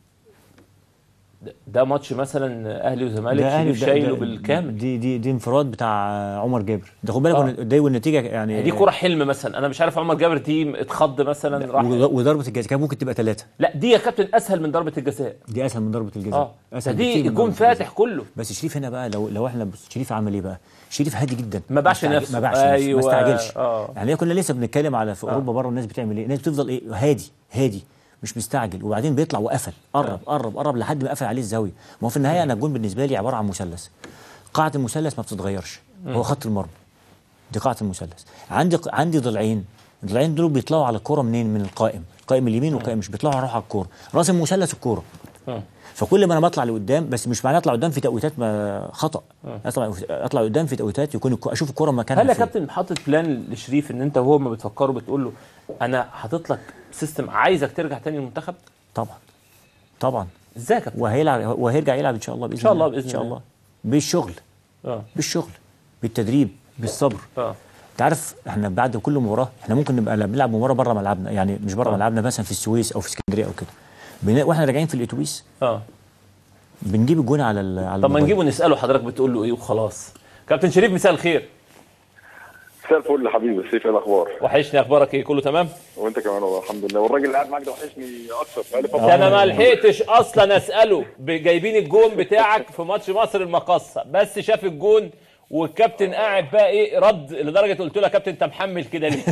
ده- ده ماتش مثلا اهلي وزمالك ده أهلي- شريف ده- شايله ده- بالكامل دي دي دي انفراد بتاع عمر جابر ده خد بالك آه. والن- ده والنتيجه يعني دي كرة حلم مثلا انا مش عارف عمر جابر دي اتخض مثلا راح و- وضربه الجزاء كان ممكن تبقى ثلاثه لا دي يا كابتن اسهل من ضربه الجزاء دي اسهل من ضربه الجزاء اه اسهل دي بكتير من يكون ضربة الجزاء. فاتح كله بس شريف هنا بقى لو لو احنا بص شريف عمل ايه بقى؟ شريف هادي جدا ما باعش استعج- نفسه. ما باعش نفسه أيوة. ما استعجلش آه. يعني كنا لسه بنتكلم على في اوروبا بره الناس بتعمل ايه؟ الناس بتفضل ايه؟ هادي هادي مش مستعجل وبعدين بيطلع وقفل قرب قرب قرب لحد ما قفل عليه الزاويه ما هو في النهايه انا الجون بالنسبه لي عباره عن مثلث قاعده المثلث ما بتتغيرش هو خط المرمى دي قاعده المثلث عندي عندي ضلعين الضلعين دول بيطلعوا على الكوره منين من القائم القائم اليمين والقائم مش بيطلعوا يروحوا على الكوره راس المثلث الكوره آه. فكل ما انا بطلع لقدام بس مش معناه اطلع قدام في توقيتات ما خطا اطلع اطلع قدام في توقيتات يكون الكو... اشوف الكوره مكانها هل يا فين. كابتن حاطط بلان لشريف ان انت وهو ما بتفكره بتقول له انا حاطط لك سيستم عايزك ترجع تاني المنتخب طبعا طبعا ازاي يا كابتن وهيلعب وهيرجع يلعب ان شاء الله باذن إن شاء الله الله. بإذن ان شاء الله. الله بالشغل اه بالشغل بالتدريب بالصبر اه انت عارف احنا بعد كل مباراه احنا ممكن نبقى بنلعب مباراه بره ملعبنا يعني مش بره آه. ملعبنا مثلا في السويس او في اسكندريه او كده بن... واحنا راجعين في الاتوبيس اه بنجيب الجون على ال... على طب ما الموبايل. نجيبه نساله حضرتك بتقول له ايه وخلاص كابتن شريف مساء الخير مساء الفل يا حبيبي سيف ايه الاخبار وحشني اخبارك ايه كله تمام وانت كمان والله الحمد لله والراجل اللي قاعد معاك ده وحشني اكتر بقالي فتره ده انا ما لحقتش اصلا اساله ب- جايبين الجون بتاعك في ماتش مصر المقصه بس شاف الجون والكابتن قاعد بقى ايه رد لدرجه قلت له يا كابتن انت محمل كده ليه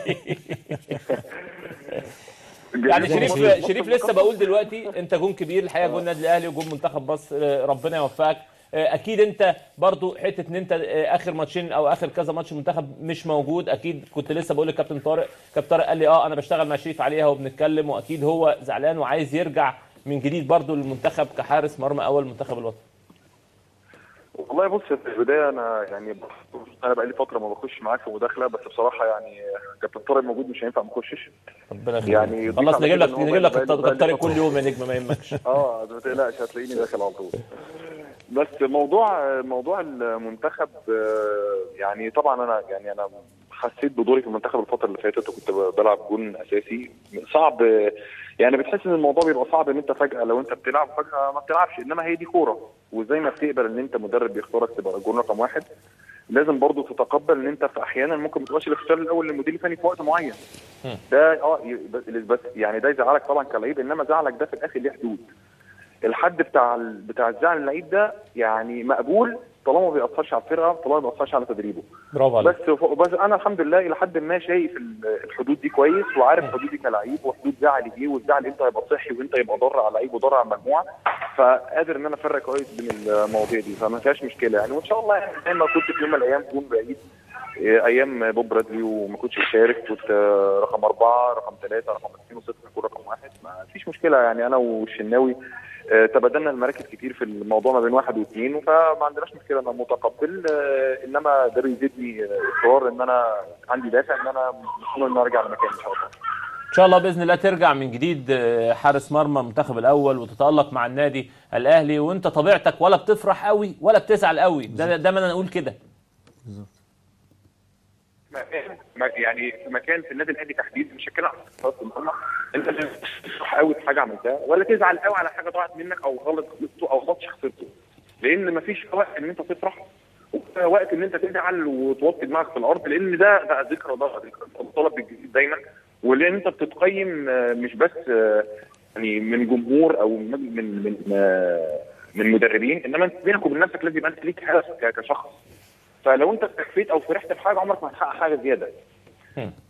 يعني شريف شريف لسه بقول دلوقتي انت جون كبير الحقيقه جون النادي الاهلي وجون منتخب مصر آه، ربنا يوفقك آه، اكيد انت برضو حته ان انت آه، اخر ماتشين او اخر كذا ماتش منتخب مش موجود اكيد كنت لسه بقول لكابتن طارق كابتن طارق قال لي اه انا بشتغل مع شريف عليها وبنتكلم واكيد هو زعلان وعايز يرجع من جديد برضو للمنتخب كحارس مرمى اول منتخب الوطني والله بص في البدايه انا يعني انا بقالي فتره ما بخش معاك في مداخله بس بصراحه يعني كابتن طارق موجود مش هينفع ما اخشش ربنا يخليك يعني خلاص ضيف على نجيب كده لك إن هو نجيب لك بقالي- كابتن بقالي طارق فترة. كل يوم يا نجم ما يهمكش اه ما تقلقش هتلاقيني داخل على طول بس موضوع موضوع المنتخب آه، يعني طبعا انا يعني انا حسيت بدوري في المنتخب الفتره اللي فاتت وكنت بلعب جون اساسي صعب يعني بتحس ان الموضوع بيبقى صعب ان انت فجاه لو انت بتلعب فجاه ما بتلعبش انما هي دي كوره وزي ما بتقبل ان انت مدرب بيختارك تبقى جون رقم واحد لازم برضو تتقبل ان انت في احيانا ممكن ما تبقاش الاختيار الاول للمدير الفني في وقت معين ده اه ي- بس بس يعني ده يزعلك طبعا كلعيب انما زعلك ده في الاخر ليه حدود الحد بتاع ال- بتاع الزعل اللعيب ده يعني مقبول طالما ما بيأثرش على الفرقه طالما ما بيأثرش على تدريبه برافو عليك بس ف- بس انا الحمد لله الى حد ما شايف ال- الحدود دي كويس وعارف حدودي كلعيب وحدود زعلي ايه والزعل امتى هيبقى صحي وامتى يبقى ضار على اللعيب وضار على المجموعه فقادر ان انا افرق كويس بين المواضيع دي فما فيهاش مشكله يعني وان شاء الله يعني زي ما كنت في يوم من الايام كون بعيد إيه، ايام بوب برادلي وما كنتش بشارك كنت آه، رقم اربعه رقم ثلاثه رقم اثنين وسته كنت رقم واحد ما فيش مشكله يعني انا والشناوي آه، تبادلنا المراكز كتير في الموضوع ما بين واحد واثنين فما عندناش مشكله انا متقبل آه، انما ده بيزيدني آه، اصرار ان انا عندي دافع ان انا مصمم ان أنا ارجع لمكاني ان شاء الله ان شاء الله باذن الله ترجع من جديد آه، حارس مرمى المنتخب الاول وتتالق مع النادي الاهلي وانت طبيعتك ولا بتفرح قوي ولا بتزعل قوي ده دايما انا اقول كده مكان ما- يعني في مكان في النادي الاهلي تحديدا مش هتكلم عن خلاص المرمى انت مش تفرح قوي في حاجه عملتها ولا تزعل قوي على حاجه ضاعت منك او غلط غلطته او ماتش خسرته لان مفيش وقت ان انت تفرح وقت ان انت تزعل وتوطي دماغك في الارض لان ده بقى ذكرى ده ذكرى طلب بالجديد دايما ولان انت بتتقيم آه، مش بس آه، يعني من جمهور او من من من, آه، من مدربين انما انت بينك وبين نفسك لازم يبقى انت ليك هدف ك- كشخص فلو انت استكفيت او فرحت بحاجه عمرك ما هتحقق حاجه زياده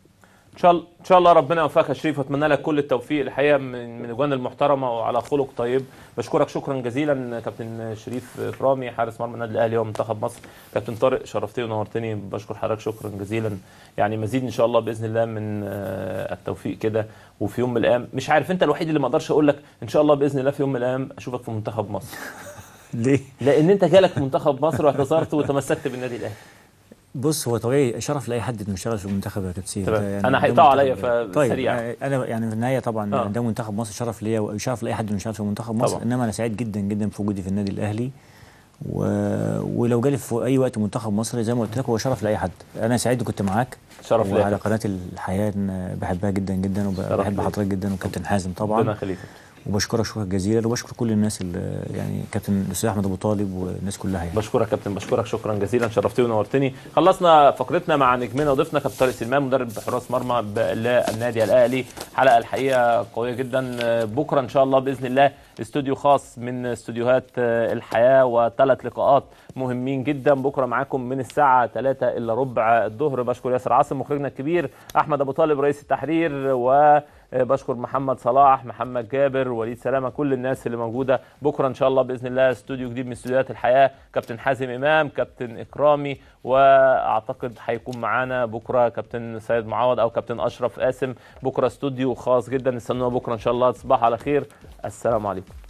ان شاء الله ان شاء الله ربنا يوفقك يا شريف واتمنى لك كل التوفيق الحقيقه من من الاجوان المحترمه وعلى خلق طيب بشكرك شكرا جزيلا كابتن شريف فرامي حارس مرمى النادي الاهلي ومنتخب مصر كابتن طارق شرفتني ونورتني بشكر حضرتك شكرا جزيلا يعني مزيد ان شاء الله باذن الله من آه، التوفيق كده وفي يوم من الايام مش عارف انت الوحيد اللي ما اقدرش اقول لك ان شاء الله باذن الله في يوم من الايام اشوفك في منتخب مصر ليه؟ لان انت جالك منتخب مصر واعتذرت وتمسكت بالنادي الاهلي بص هو طبيعي شرف لاي حد انه يشتغل في المنتخب يا كابتن تمام. ده أنا ده هيقطعوا عليا منتخب- فسريع. طيب انا يعني في النهايه طبعا آه. ده منتخب مصر شرف ليا وشرف لاي حد انه يشتغل في منتخب مصر طبعا. انما انا سعيد جدا جدا في وجودي في النادي الاهلي و... ولو جالي في اي وقت منتخب مصر زي ما قلت لك هو شرف لاي حد انا سعيد كنت معاك شرف ليا. وعلى قناه الحياه إن بحبها جدا جدا وبحب ليا. حضرتك جدا وكابتن حازم ربنا طبعا يخليك وبشكرك شكرا جزيلا وبشكر كل الناس اللي يعني كابتن الاستاذ احمد ابو طالب والناس كلها يعني. بشكرك يا كابتن بشكرك شكرا جزيلا شرفتني ونورتني خلصنا فقرتنا مع نجمنا وضيفنا كابتن طارق سليمان مدرب حراس مرمى ب- للنادي الاهلي حلقه الحقيقه قويه جدا بكره ان شاء الله باذن الله استوديو خاص من استوديوهات الحياه وثلاث لقاءات مهمين جدا بكره معاكم من الساعه 3 الا ربع الظهر بشكر ياسر عاصم مخرجنا الكبير احمد ابو طالب رئيس التحرير و بشكر محمد صلاح محمد جابر وليد سلامه كل الناس اللي موجوده بكره ان شاء الله باذن الله استوديو جديد من استوديوهات الحياه كابتن حازم امام كابتن اكرامي واعتقد هيكون معانا بكره كابتن سيد معوض او كابتن اشرف قاسم بكره استوديو خاص جدا نستنونا بكره ان شاء الله تصبحوا على خير السلام عليكم